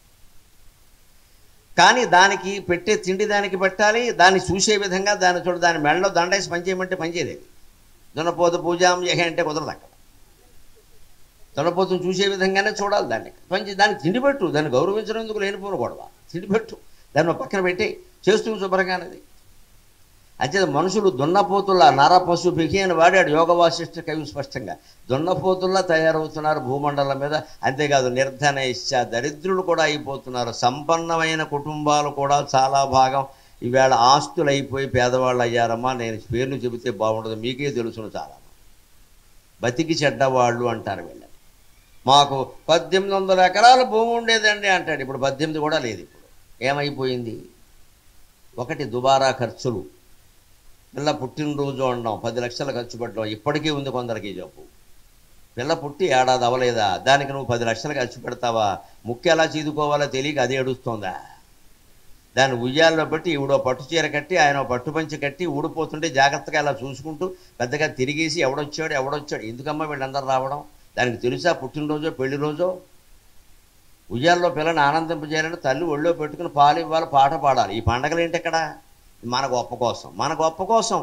కానీ దానికి పెట్టే తిండి దానికి పెట్టాలి దాన్ని చూసే విధంగా దాన్ని చూడ దాని మెడలో దండేసి పనిచేయమంటే పనిచేయలేదు దున్నపోతు పూజాం చేహే అంటే కుదరదు అక్కడ దున్నపోతుని చూసే విధంగానే చూడాలి దాన్ని పని దానికి తిండి పెట్టు దాన్ని గౌరవించడం ఎందుకు లేనిపోను గొడవ తిండి పెట్టు దాన్ని ఒక పక్కన పెట్టి చేస్తూ శుభ్రంగానది అంచేత మనుషులు దున్నపోతుల్లా నర పశు బిహి అని వాడాడు యోగ వాసిష్ఠ కవి స్పష్టంగా దున్నపోతుల్లా తయారవుతున్నారు భూమండలం మీద అంతేకాదు నిర్ధన ఇచ్చ దరిద్రులు కూడా అయిపోతున్నారు సంపన్నమైన కుటుంబాలు కూడా చాలా భాగం ఈవేళ ఆస్తులు అయిపోయి పేదవాళ్ళు అయ్యారమ్మా నేను పేర్లు చెబితే బాగుండదు మీకే తెలుసును చాలా బతికి చెడ్డవాళ్ళు అంటారు వీళ్ళని మాకు పద్దెనిమిది వందల ఎకరాల భూమి ఉండేదండి అంటాడు ఇప్పుడు పద్దెనిమిది కూడా లేదు ఇప్పుడు ఏమైపోయింది ఒకటి దుబారా ఖర్చులు పిల్ల పుట్టినరోజు అన్నాం పది లక్షలు ఖర్చు పెట్టడం ఇప్పటికీ ఉంది కొందరికి ఈ జబ్బు పిల్ల పుట్టి ఏడాది అవ్వలేదా దానికి నువ్వు పది లక్షలు ఖర్చు పెడతావా ముక్కు ఎలా చీదుకోవాలో తెలియక అది ఏడుస్తోందా దాన్ని ఉయ్యాల్లో పెట్టి ఈవిడో పట్టు చీర కట్టి ఆయన ఓ పట్టు పంచి కట్టి ఊడిపోతుంటే జాగ్రత్తగా అలా చూసుకుంటూ పెద్దగా తిరిగేసి ఎవడొచ్చాడు ఎవడొచ్చాడు ఎందుకమ్మా వీళ్ళందరూ రావడం దానికి తెలుసా పుట్టినరోజో పెళ్లి రోజో ఉయ్యాల్లో పిల్లని ఆనందింపజేయాలంటే తల్లి ఒళ్ళో పెట్టుకుని పాలు ఇవ్వాలి పాట పాడాలి ఈ పండగలు ఏంటి ఇక్కడ మన గొప్ప కోసం మన గొప్ప కోసం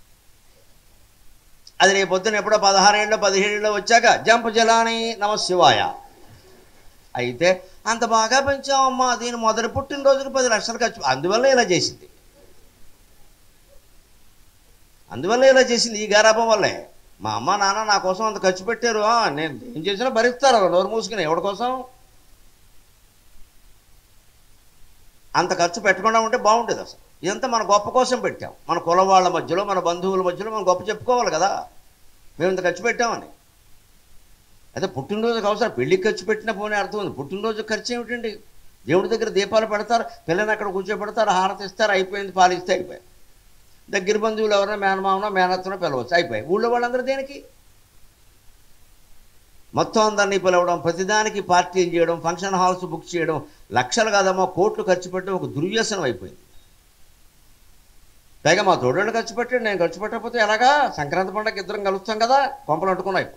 అది రేపు పొద్దున ఎప్పుడో పదహారేళ్ళు పదిహేడులో వచ్చాక జంపు జలాని నమ శివాయ అయితే అంత బాగా పెంచామమ్మా దీని మొదటి పుట్టినరోజుకి పది లక్షలు ఖర్చు అందువల్ల ఇలా చేసింది అందువల్ల ఇలా చేసింది ఈ గారాభం వల్లే మా అమ్మ నాన్న నా కోసం అంత ఖర్చు పెట్టారు ఆ, నేను ఏం చేసినా భరిస్తారు నోరు మూసుకుని ఎవడి కోసం అంత ఖర్చు పెట్టకుండా ఉంటే బాగుండేది అసలు ఇదంతా మన గొప్ప కోసం పెట్టాం మన కుల వాళ్ళ మధ్యలో మన బంధువుల మధ్యలో మనం గొప్ప చెప్పుకోవాలి కదా మేము ఇంత ఖర్చు పెట్టామని అదే పుట్టినరోజుకి అవసరం పెళ్ళికి ఖర్చు పెట్టిన పోనీ అర్థం ఉంది పుట్టినరోజు ఖర్చు ఏమిటండి దేవుడి దగ్గర దీపాలు పెడతారు పిల్లని అక్కడ కూర్చోబెడతారు హారతి ఇస్తారు అయిపోయింది పాలిస్తే అయిపోయి దగ్గర బంధువులు ఎవరైనా మేనమామనో మేనత్తనో పిలవచ్చు అయిపోయి ఊళ్ళో వాళ్ళందరూ దేనికి మొత్తం అందరినీ పిలవడం ప్రతిదానికి పార్టీలు చేయడం ఫంక్షన్ హాల్స్ బుక్ చేయడం లక్షలు కాదమ్మా కోట్లు ఖర్చు పెట్టడం ఒక దుర్వ్యసనం అయిపోయింది పైగా మా తోడు ఖర్చు పెట్టాడు నేను ఖర్చు పెట్టకపోతే ఎలాగా సంక్రాంతి పండగ ఇద్దరం కలుస్తాం కదా కొంపలు అంటుకున్నా ఇప్పుడు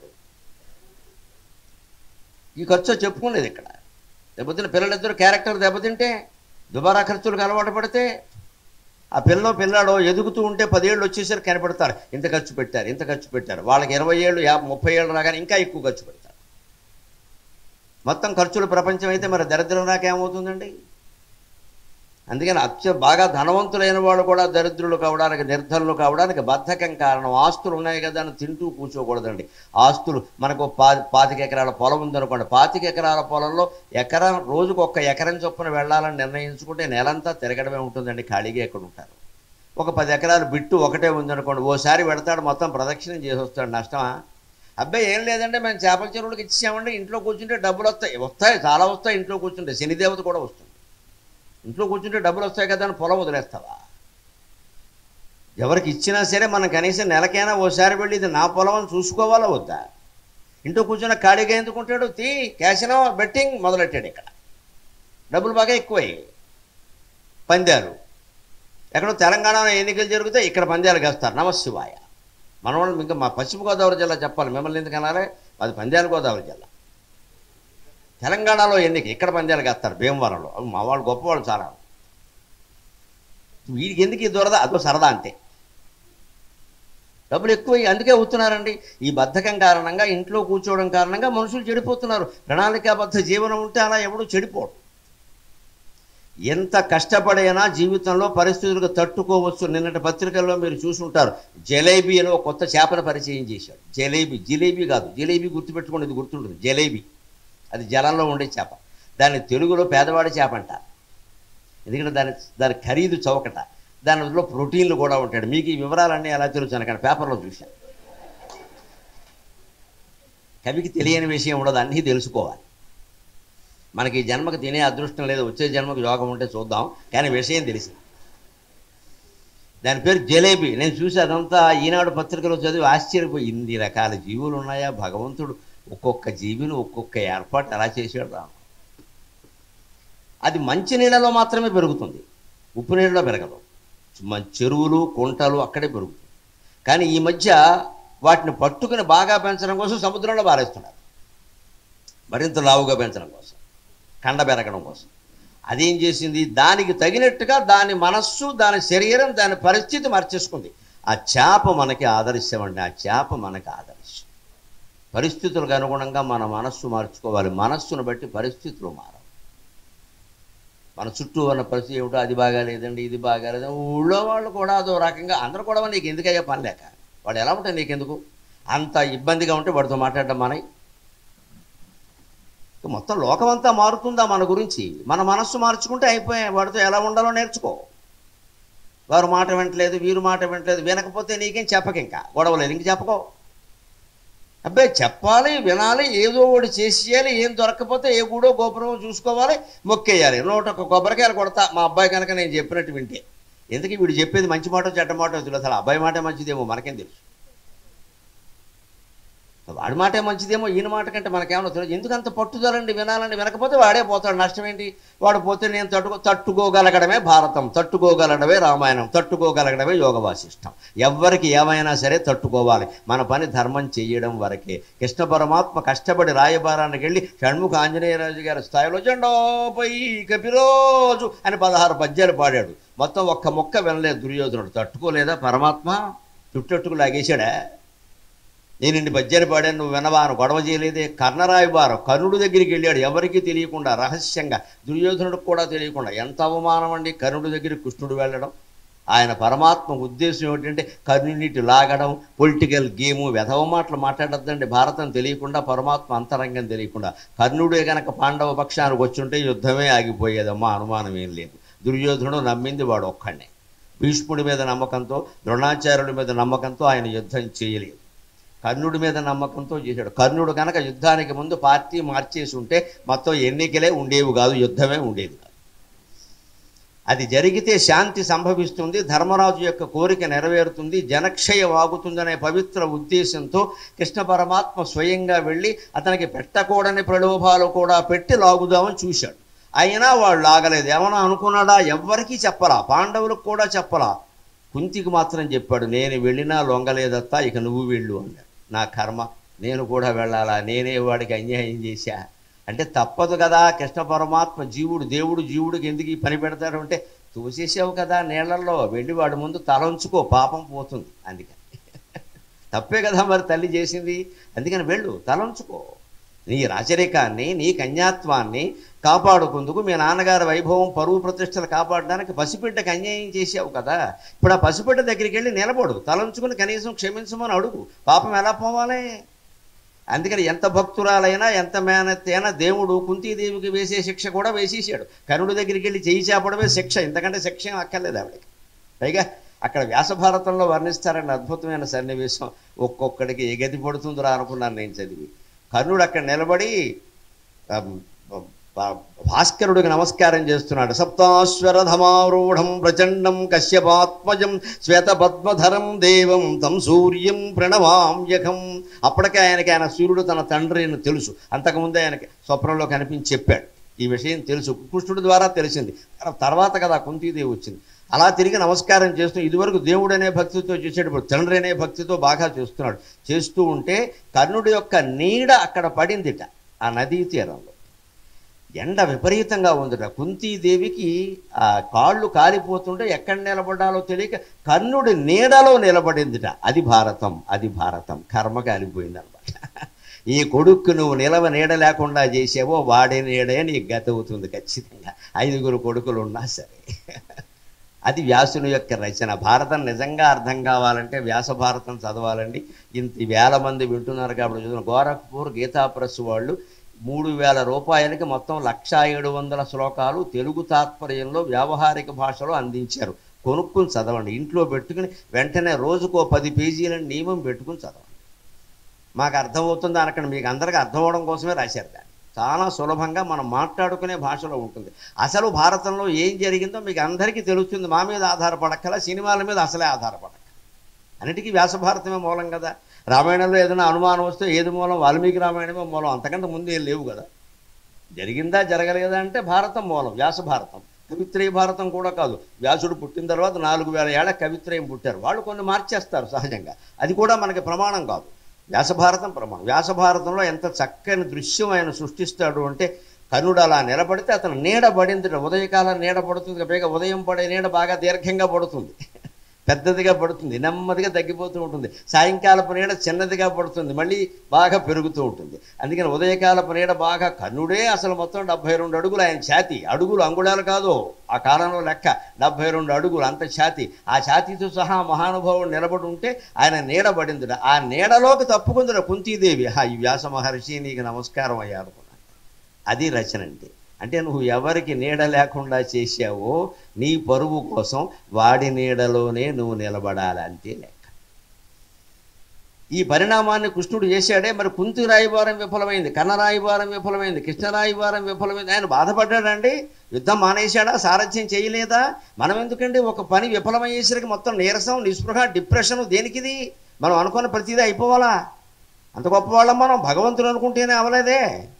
ఈ ఖర్చు చెప్పుకునేది ఇక్కడ దెబ్బతిన పిల్లలిద్దరు క్యారెక్టర్ దెబ్బతింటే దుబారా ఖర్చులకు అలవాటు పడితే ఆ పిల్లలో పిల్లాడో ఎదుగుతూ ఉంటే పదేళ్ళు వచ్చేసరికి కనపడతారు ఇంత ఖర్చు పెట్టారు ఇంత ఖర్చు పెట్టారు వాళ్ళకి ఇరవై ఏళ్ళు యాభై ముప్పై ఏళ్ళు రాగానే ఇంకా ఎక్కువ ఖర్చు పెడతారు మొత్తం ఖర్చుల ప్రపంచం అయితే మరి దరిద్రం రాకేమవుతుందండి అందుకని అత్య బాగా ధనవంతులైన వాళ్ళు కూడా దరిద్రులు కావడానికి నిర్ధనులు కావడానికి బద్ధకం కారణం ఆస్తులు ఉన్నాయి కదా అని తింటూ కూర్చోకూడదండి ఆస్తులు మనకు పా పాతిక ఎకరాల పొలం ఉందనుకోండి పాతిక ఎకరాల పొలంలో ఎకరం రోజుకు ఒక్క ఎకరం చొప్పున వెళ్ళాలని నిర్ణయించుకుంటే నెలంతా తిరగడమే ఉంటుందండి ఖాళీగా ఎక్కడ ఉంటారు ఒక పది ఎకరాలు బిట్టు ఒకటే ఉందనుకోండి ఓసారి పెడతాడు మొత్తం ప్రదక్షిణం చేసి వస్తాడు నష్టమా అబ్బాయి ఏం లేదంటే మేము చేపల చెరువులకు ఇచ్చామంటే ఇంట్లో కూర్చుంటే డబ్బులు వస్తాయి వస్తాయి చాలా వస్తాయి ఇంట్లో కూర్చుంటే శనిదేవత కూడా వస్తుంది ఇంట్లో కూర్చుంటే డబ్బులు వస్తాయి కదా అని పొలం వదిలేస్తావా ఎవరికి ఇచ్చినా సరే మనం కనీసం నెలకైనా ఓసారి వెళ్ళి ఇది నా పొలం అని చూసుకోవాలా వద్దా ఇంట్లో కూర్చున్న ఖాళీగా ఎందుకుంటాడు తీ క్యాసినో బెట్టింగ్ మొదలెట్టాడు ఇక్కడ డబ్బులు బాగా ఎక్కువయ్యాయి పందాలు ఎక్కడో తెలంగాణలో ఎన్నికలు జరిగితే ఇక్కడ పందాలు వేస్తారు నమశివాయ మన వాళ్ళు ఇంకా మా పశ్చిమ గోదావరి జిల్లా చెప్పాలి మిమ్మల్ని ఎందుకు అనాలి అది పందాల గోదావరి జిల్లా తెలంగాణలో ఎన్నిక ఇక్కడ పందాలు వేస్తారు భీమవరంలో అవి మా వాళ్ళు గొప్పవాళ్ళు చాలా వీడికి ఎందుకు ఈ దొరద అదో సరదా అంతే డబ్బులు ఎక్కువ అందుకే అవుతున్నారండి ఈ బద్ధకం కారణంగా ఇంట్లో కూర్చోవడం కారణంగా మనుషులు చెడిపోతున్నారు ప్రణాళికాబద్ధ జీవనం ఉంటే అలా ఎవడూ చెడిపోడు ఎంత కష్టపడైనా జీవితంలో పరిస్థితులకు తట్టుకోవచ్చు నిన్నటి పత్రికల్లో మీరు చూసుంటారు జలేబీ అని ఒక కొత్త చేపను పరిచయం చేశాడు జలేబీ జిలేబీ కాదు జిలేబీ గుర్తుపెట్టుకోండి ఇది గుర్తుంటుంది జలేబీ అది జలంలో ఉండే చేప దాన్ని తెలుగులో పేదవాడి చేప అంటారు ఎందుకంటే దాని దాని ఖరీదు చౌకట దానిలో ప్రోటీన్లు కూడా ఉంటాడు మీకు ఈ వివరాలన్నీ ఎలా తెలుసు అనకండి పేపర్లో చూశాను కవికి తెలియని విషయం ఉండదు అన్నీ తెలుసుకోవాలి మనకి ఈ జన్మకు తినే అదృష్టం లేదు వచ్చే జన్మకు యోగం ఉంటే చూద్దాం కానీ విషయం తెలిసింది దాని పేరు జలేబీ నేను చూసి అదంతా ఈనాడు పత్రికలో చదివి ఆశ్చర్యపోయి ఇన్ని రకాల జీవులు ఉన్నాయా భగవంతుడు ఒక్కొక్క జీవిని ఒక్కొక్క ఏర్పాటు ఎలా చేశాడు రాము అది మంచి నీళ్ళలో మాత్రమే పెరుగుతుంది ఉప్పు నీళ్ళలో పెరగదు మ- చెరువులు కుంటలు అక్కడే పెరుగుతుంది కానీ ఈ మధ్య వాటిని పట్టుకుని బాగా పెంచడం కోసం సముద్రంలో బారేస్తున్నారు మరింత లావుగా పెంచడం కోసం కండ పెరగడం కోసం అదేం చేసింది దానికి తగినట్టుగా దాని మనస్సు దాని శరీరం దాని పరిస్థితి మార్చేసుకుంది ఆ చేప మనకి ఆదర్శం అండి ఆ చేప మనకి ఆదర్శం పరిస్థితులకు అనుగుణంగా మన మనస్సు మార్చుకోవాలి మనస్సును బట్టి పరిస్థితులు మారాలి మన చుట్టూ ఉన్న పరిస్థితి ఏమిటో అది బాగాలేదండి ఇది బాగాలేదు ఊళ్ళో వాళ్ళు కూడా అదో రకంగా అందరూ కూడా నీకు ఎందుకయ్యా పని లేక వాడు ఎలా ఉంటాయి నీకెందుకు అంత ఇబ్బందిగా ఉంటే వాడితో మాట్లాడడం మనకి మొత్తం లోకమంతా మారుతుందా మన గురించి మన మనస్సు మార్చుకుంటే అయిపోయాయి వాడితో ఎలా ఉండాలో నేర్చుకో వారు మాట వింటలేదు వీరు మాట వింటలేదు వినకపోతే నీకేం చెప్పకింకా గొడవలేదు ఇంక చెప్పుకో అబ్బాయి చెప్పాలి వినాలి ఏదో ఒకటి చేసేయాలి ఏం దొరకకపోతే ఏ గూడో గోపురమో చూసుకోవాలి మొక్కేయాలి నూట ఒక కొబ్బరికాయలు కొడతా మా అబ్బాయి కనుక నేను చెప్పినట్టు వింటే ఎందుకు వీడు చెప్పేది మంచి మాట చెడ్డ మాట తెలియదు అసలు అబ్బాయి మాట మంచిదేమో మనకేం తెలుసు వాడి మాటే మంచిదేమో ఈయన మాట కంటే మనకేమన్నా తెలియదు ఎందుకు అంత పట్టుదలండి వినాలండి వినకపోతే వాడే పోతాడు నష్టం ఏంటి వాడు పోతే నేను తట్టుకో తట్టుకోగలగడమే భారతం తట్టుకోగలగడమే రామాయణం తట్టుకోగలగడమే యోగ వాసిష్టం ఎవ్వరికి ఏమైనా సరే తట్టుకోవాలి మన పని ధర్మం చెయ్యడం వరకే కృష్ణ పరమాత్మ కష్టపడి రాయబారానికి వెళ్ళి షణ్ముఖ ఆంజనేయరాజు గారి స్థాయిలో జెండోపై కపిరోజు అని పదహారు పద్యాలు పాడాడు మొత్తం ఒక్క మొక్క వినలేదు దుర్యోధనుడు తట్టుకోలేదా పరమాత్మ చుట్టట్టుకు లాగేశాడా నేను ఇన్ని పద్యాలు పాడాను నువ్వు వినవాను గొడవ చేయలేదే కర్ణరాయబారం కర్ణుడి దగ్గరికి వెళ్ళాడు ఎవరికీ తెలియకుండా రహస్యంగా దుర్యోధనుడికి కూడా తెలియకుండా ఎంత అవమానం అండి కర్ణుడి దగ్గరికి కృష్ణుడు వెళ్ళడం ఆయన పరమాత్మ ఉద్దేశం ఏమిటంటే కర్ణునిటి లాగడం పొలిటికల్ గేము వెధవ మాటలు మాట్లాడద్దండి భారతం తెలియకుండా పరమాత్మ అంతరంగం తెలియకుండా కర్ణుడే గనక పాండవ పక్షానికి వచ్చుంటే యుద్ధమే ఆగిపోయేదమ్మా అనుమానం ఏం లేదు దుర్యోధనుడు నమ్మింది వాడు ఒక్కడే భీష్ముడి మీద నమ్మకంతో ద్రోణాచార్యుడి మీద నమ్మకంతో ఆయన యుద్ధం చేయలేదు కర్ణుడి మీద నమ్మకంతో చేశాడు కర్ణుడు కనుక యుద్ధానికి ముందు పార్టీ మార్చేసి ఉంటే మొత్తం ఎన్నికలే ఉండేవి కాదు యుద్ధమే ఉండేది కాదు అది జరిగితే శాంతి సంభవిస్తుంది ధర్మరాజు యొక్క కోరిక నెరవేరుతుంది జనక్షయం ఆగుతుందనే పవిత్ర ఉద్దేశంతో కృష్ణ పరమాత్మ స్వయంగా వెళ్ళి అతనికి పెట్టకూడని ప్రలోభాలు కూడా పెట్టి లాగుదామని చూశాడు అయినా వాడు లాగలేదు ఏమన్నా అనుకున్నాడా ఎవ్వరికీ చెప్పలా పాండవులకు కూడా చెప్పలా కుంతికి మాత్రం చెప్పాడు నేను వెళ్ళినా లొంగలేదత్తా ఇక నువ్వు వెళ్ళు అన్నాడు నా కర్మ నేను కూడా వెళ్ళాలా నేనే వాడికి అన్యాయం చేశా అంటే తప్పదు కదా కృష్ణ పరమాత్మ జీవుడు దేవుడు జీవుడికి ఎందుకు ఈ పని పెడతాడు అంటే తోసేసావు కదా నీళ్లలో వెళ్ళి వాడి ముందు తలంచుకో పాపం పోతుంది అందుకని తప్పే కదా మరి తల్లి చేసింది అందుకని వెళ్ళు తలంచుకో నీ రాచరికాన్ని నీ కన్యాత్వాన్ని కాపాడుకుందుకు మీ నాన్నగారి వైభవం పరువు ప్రతిష్టలు కాపాడడానికి పసిబిడ్డకు అన్యాయం చేసావు కదా ఇప్పుడు ఆ పసిబిడ్డ దగ్గరికి వెళ్ళి నిలబడు తలంచుకుని కనీసం క్షమించమని అడుగు పాపం ఎలా పోవాలి అందుకని ఎంత భక్తురాలైనా ఎంత మేనత్ అయినా దేవుడు కుంతీదేవికి వేసే శిక్ష కూడా వేసేసాడు కనుడి దగ్గరికి వెళ్ళి చేయి చేపడమే శిక్ష ఇంతకంటే శిక్ష ఏం అక్కర్లేదు ఆవిడకి పైగా అక్కడ వ్యాసభారతంలో వర్ణిస్తారని అద్భుతమైన సన్నివేశం ఒక్కొక్కడికి ఏ గతి పడుతుందిరా అనుకున్నాను నేను చదివి కర్ణుడు అక్కడ నిలబడి ఆ, ఆ, భాస్కరుడికి నమస్కారం చేస్తున్నాడు సప్తాశ్వరధమారూఢం ప్రచండం కశ్యపాత్మజం శ్వేతపద్మధరం దేవం తం సూర్యం ప్రణవామ్యకం అప్పటికే ఆయనకి ఆయన సూర్యుడు తన తండ్రిని తెలుసు అంతకుముందే ఆయనకి స్వప్నంలో కనిపించి చెప్పాడు ఈ విషయం తెలుసు కృష్ణుడి ద్వారా తెలిసింది తర్వాత కదా కుంతీదేవి వచ్చింది అలా తిరిగి నమస్కారం చేస్తూ ఇదివరకు దేవుడనే భక్తితో చేసేటప్పుడు తండ్రి అనే భక్తితో బాగా చేస్తున్నాడు చేస్తూ ఉంటే కర్ణుడి యొక్క నీడ అక్కడ పడిందిట ఆ నదీ తీరంలో ఎండ విపరీతంగా ఉందిట కుంతీదేవికి ఆ కాళ్ళు కాలిపోతుంటే ఎక్కడ నిలబడాలో తెలియక కర్ణుడి నీడలో నిలబడిందిట అది భారతం అది భారతం కర్మ కాలిపోయింది అనమాట ఈ కొడుక్కు నువ్వు నిలవ నీడ లేకుండా చేసావో వాడే నీడే నీకు గత అవుతుంది ఖచ్చితంగా ఐదుగురు కొడుకులు ఉన్నా సరే అది వ్యాసుని యొక్క రచన భారతం నిజంగా అర్థం కావాలంటే వ్యాస భారతం చదవాలండి ఇంత వేల మంది వింటున్నారు కాబట్టి చదువు గోరఖ్పూర్ గీతా ప్రెస్ వాళ్ళు మూడు వేల రూపాయలకి మొత్తం లక్షా ఏడు వందల శ్లోకాలు తెలుగు తాత్పర్యంలో వ్యావహారిక భాషలో అందించారు కొనుక్కుని చదవండి ఇంట్లో పెట్టుకుని వెంటనే రోజుకో పది పేజీలని నియమం పెట్టుకుని చదవండి మాకు అర్థమవుతుంది అనకండి మీకు అందరికీ అర్థం అవడం కోసమే రాశారు దాన్ని చాలా సులభంగా మనం మాట్లాడుకునే భాషలో ఉంటుంది అసలు భారతంలో ఏం జరిగిందో మీకు అందరికీ తెలుస్తుంది మా మీద ఆధారపడక్కల సినిమాల మీద అసలే ఆధారపడక అన్నిటికీ వ్యాసభారతమే మూలం కదా రామాయణంలో ఏదైనా అనుమానం వస్తే ఏది మూలం వాల్మీకి రామాయణమే మూలం అంతకంటే ముందు ఏం లేవు కదా జరిగిందా జరగలేదా అంటే భారతం మూలం వ్యాస భారతం కవిత్రయ భారతం కూడా కాదు వ్యాసుడు పుట్టిన తర్వాత నాలుగు వేల ఏళ్ల కవిత్రయం పుట్టారు వాళ్ళు కొన్ని మార్చేస్తారు సహజంగా అది కూడా మనకి ప్రమాణం కాదు వ్యాసభారతం ప్రమాణం వ్యాసభారతంలో ఎంత చక్కని దృశ్యం ఆయన సృష్టిస్తాడు అంటే కనుడు అలా నిలబడితే అతను నీడ పడింది ఉదయకాలం నీడ పడుతుంది పైగా ఉదయం పడే నీడ బాగా దీర్ఘంగా పడుతుంది పెద్దదిగా పడుతుంది నెమ్మదిగా తగ్గిపోతూ ఉంటుంది సాయంకాలపు నీడ చిన్నదిగా పడుతుంది మళ్ళీ బాగా పెరుగుతూ ఉంటుంది అందుకని ఉదయకాలపు నీడ బాగా కన్నుడే అసలు మొత్తం డెబ్బై రెండు అడుగులు ఆయన ఛాతి అడుగులు అంగుళాలు కాదు ఆ కాలంలో లెక్క డెబ్బై రెండు అడుగులు అంత ఛాతి ఆ ఛాతీతో సహా మహానుభావుడు నిలబడి ఉంటే ఆయన నీడ పడింది ఆ నీడలోకి తప్పుకుందిన కుంతీదేవి హా ఈ వ్యాస మహర్షి నీకు నమస్కారం అయ్యా అనుకున్నాను అది రచన అంటే అంటే నువ్వు ఎవరికి నీడ లేకుండా చేశావో నీ పరువు కోసం వాడి నీడలోనే నువ్వు నిలబడాలి అంతే లెక్క ఈ పరిణామాన్ని కృష్ణుడు చేశాడే మరి కుంతి రాయబారం విఫలమైంది కన్న రాయబారం విఫలమైంది కృష్ణ రాయబారం విఫలమైంది ఆయన బాధపడ్డాడండి యుద్ధం మానేశాడా సారథ్యం చేయలేదా మనం ఎందుకండి ఒక పని విఫలమయ్యేసరికి మొత్తం నీరసం నిస్పృహ డిప్రెషన్ దేనికిది మనం అనుకున్న ప్రతిదీ అయిపోవాలా అంత గొప్పవాళ్ళం మనం భగవంతుడు అనుకుంటేనే అవలేదే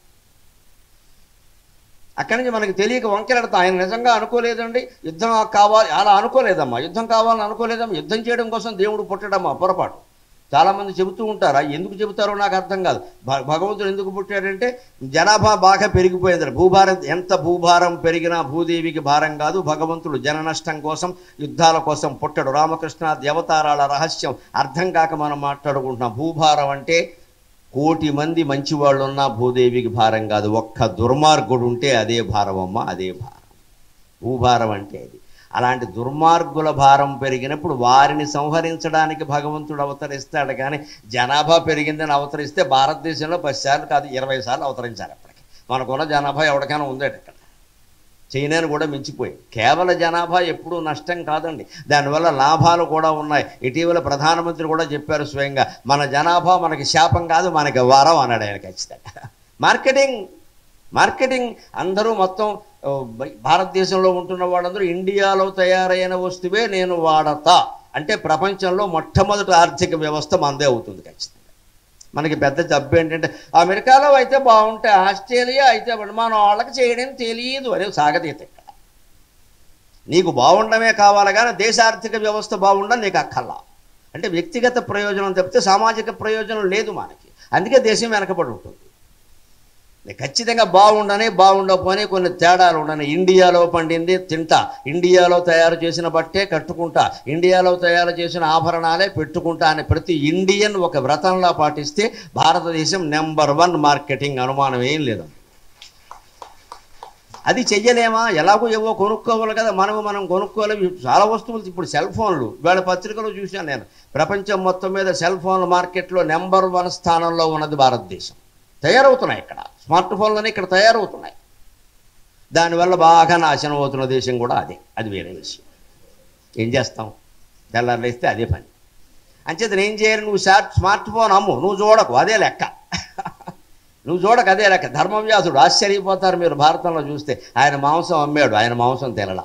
అక్కడి నుంచి మనకి తెలియక వంకెలడతాం ఆయన నిజంగా అనుకోలేదండి యుద్ధం కావాలి అలా అనుకోలేదమ్మా యుద్ధం కావాలని అనుకోలేదమ్మా యుద్ధం చేయడం కోసం దేవుడు పుట్టడమ్మా పొరపాటు చాలామంది చెబుతూ ఉంటారా ఎందుకు చెబుతారో నాకు అర్థం కాదు భ- భగవంతుడు ఎందుకు పుట్టాడంటే జనాభా బాగా పెరిగిపోయింది భూభారం ఎంత భూభారం పెరిగినా భూదేవికి భారం కాదు భగవంతుడు జన నష్టం కోసం యుద్ధాల కోసం పుట్టడు రామకృష్ణ దేవతారాల రహస్యం అర్థం కాక మనం మాట్లాడుకుంటున్నాం భూభారం అంటే కోటి మంది మంచివాళ్ళు ఉన్నా భూదేవికి భారం కాదు ఒక్క దుర్మార్గుడు ఉంటే అదే భారం అమ్మ అదే భారం భూభారం అంటే అది అలాంటి దుర్మార్గుల భారం పెరిగినప్పుడు వారిని సంహరించడానికి భగవంతుడు అవతరిస్తాడు కానీ జనాభా పెరిగిందని అవతరిస్తే భారతదేశంలో పది సార్లు కాదు ఇరవై సార్లు అవతరించాలి అప్పటికి మనకున్న జనాభా ఎవరికైనా ఉందేట ఇక్కడ చైనాను కూడా మించిపోయింది కేవల జనాభా ఎప్పుడూ నష్టం కాదండి దానివల్ల లాభాలు కూడా ఉన్నాయి ఇటీవల ప్రధానమంత్రి కూడా చెప్పారు స్వయంగా మన జనాభా మనకి శాపం కాదు మనకి వరం అన్నాడు ఆయన ఖచ్చితంగా మార్కెటింగ్ మార్కెటింగ్ అందరూ మొత్తం ఓ, బ- భారతదేశంలో ఉంటున్న వాళ్ళందరూ ఇండియాలో తయారైన వస్తువే నేను వాడతా అంటే ప్రపంచంలో మొట్టమొదటి ఆర్థిక వ్యవస్థ మందే అవుతుంది ఖచ్చితంగా మనకి పెద్ద జబ్బు ఏంటంటే అమెరికాలో అయితే బాగుంటాయి ఆస్ట్రేలియా అయితే మన వాళ్ళకి చేయడం తెలియదు అనే సాగతీత ఇక్కడ నీకు బాగుండమే కావాలి కానీ దేశ ఆర్థిక వ్యవస్థ బాగుండాలి నీకు అక్కర్లా అంటే వ్యక్తిగత ప్రయోజనం తప్పితే సామాజిక ప్రయోజనం లేదు మనకి అందుకే దేశం వెనకబడి ఉంటుంది నీకు ఖచ్చితంగా బాగుండని బాగుండకపోని కొన్ని తేడాలు ఉండని ఇండియాలో పండింది తింటా ఇండియాలో తయారు చేసిన బట్టే కట్టుకుంటా ఇండియాలో తయారు చేసిన ఆభరణాలే పెట్టుకుంటా అని ప్రతి ఇండియన్ ఒక వ్రతంలా పాటిస్తే భారతదేశం నెంబర్ వన్ మార్కెటింగ్ అనుమానం ఏం లేదు అది చెయ్యలేమా ఎలాగో ఏవో కొనుక్కోవాలి కదా మనము మనం కొనుక్కోలేము చాలా వస్తువులు ఇప్పుడు సెల్ ఫోన్లు ఇవాళ పత్రికలో చూశాను నేను ప్రపంచం మొత్తం మీద సెల్ ఫోన్ల మార్కెట్లో నెంబర్ వన్ స్థానంలో ఉన్నది భారతదేశం తయారవుతున్నాయి ఇక్కడ స్మార్ట్ ఫోన్లనే ఇక్కడ తయారవుతున్నాయి దానివల్ల బాగా నాశనం అవుతున్న దేశం కూడా అదే అది వేరే విషయం ఏం చేస్తాం తెల్లారులేస్తే అదే పని అంచేత ఏం చేయాలి నువ్వు స్మార్ట్ స్మార్ట్ ఫోన్ అమ్ము నువ్వు చూడకు అదే లెక్క నువ్వు చూడక అదే లెక్క ధర్మవ్యాసుడు ఆశ్చర్యపోతారు మీరు భారతంలో చూస్తే ఆయన మాంసం అమ్మాడు ఆయన మాంసం తినలా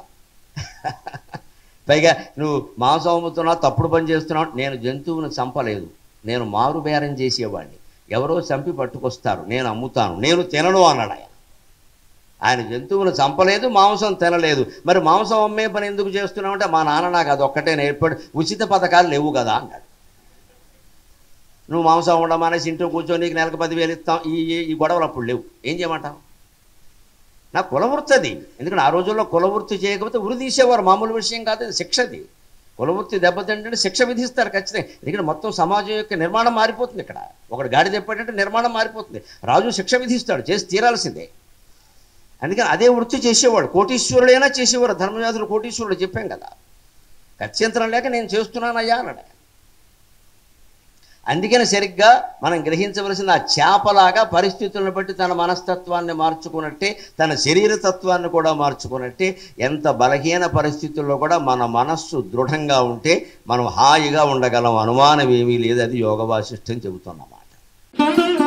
పైగా నువ్వు మాంసం అమ్ముతున్నావు తప్పుడు పని చేస్తున్నావు నేను జంతువును చంపలేదు నేను మారు బేరం చేసేవాడిని ఎవరో చంపి పట్టుకొస్తారు నేను అమ్ముతాను నేను తినను అన్నాడు ఆయన ఆయన జంతువును చంపలేదు మాంసం తినలేదు మరి మాంసం అమ్మే పని ఎందుకు చేస్తున్నావు అంటే మా నాన్న నాకు అది ఒక్కటే నేర్పాడు ఉచిత పథకాలు లేవు కదా అన్నాడు నువ్వు మాంసం ఉండమానేసి ఇంట్లో కూర్చొని నీకు నెలకు పదివేలు ఇస్తాం ఈ ఈ- ఈ గొడవలు అప్పుడు లేవు ఏం చేయమంటావు నా కులవృత్తి అది ఎందుకంటే ఆ రోజుల్లో కులవృత్తి చేయకపోతే ఉరి తీసేవారు మామూలు విషయం కాదు అది శిక్షది కులవృత్తి దెబ్బతింటే శిక్ష విధిస్తారు ఖచ్చితంగా ఎందుకంటే మొత్తం సమాజం యొక్క నిర్మాణం మారిపోతుంది ఇక్కడ ఒకటి గాడి తెప్పాడంటే నిర్మాణం మారిపోతుంది రాజు శిక్ష విధిస్తాడు చేసి తీరాల్సిందే అందుకని అదే వృత్తి చేసేవాడు కోటీశ్వరుడైనా చేసేవాడు ధర్మవ్యాధులు కోటీశ్వరుడు చెప్పాం కదా గత్యంతరం లేక నేను చేస్తున్నానయ్యా అన్నాడు ఆయన. అందుకని సరిగ్గా మనం గ్రహించవలసిన ఆ చేపలాగా పరిస్థితులను బట్టి తన మనస్తత్వాన్ని మార్చుకున్నట్టే తన శరీర తత్వాన్ని కూడా మార్చుకున్నట్టే ఎంత బలహీన పరిస్థితుల్లో కూడా మన మనస్సు దృఢంగా ఉంటే మనం హాయిగా ఉండగలం అనుమానం ఏమీ లేదు అది యోగ వాసిష్టం చెబుతున్నమాట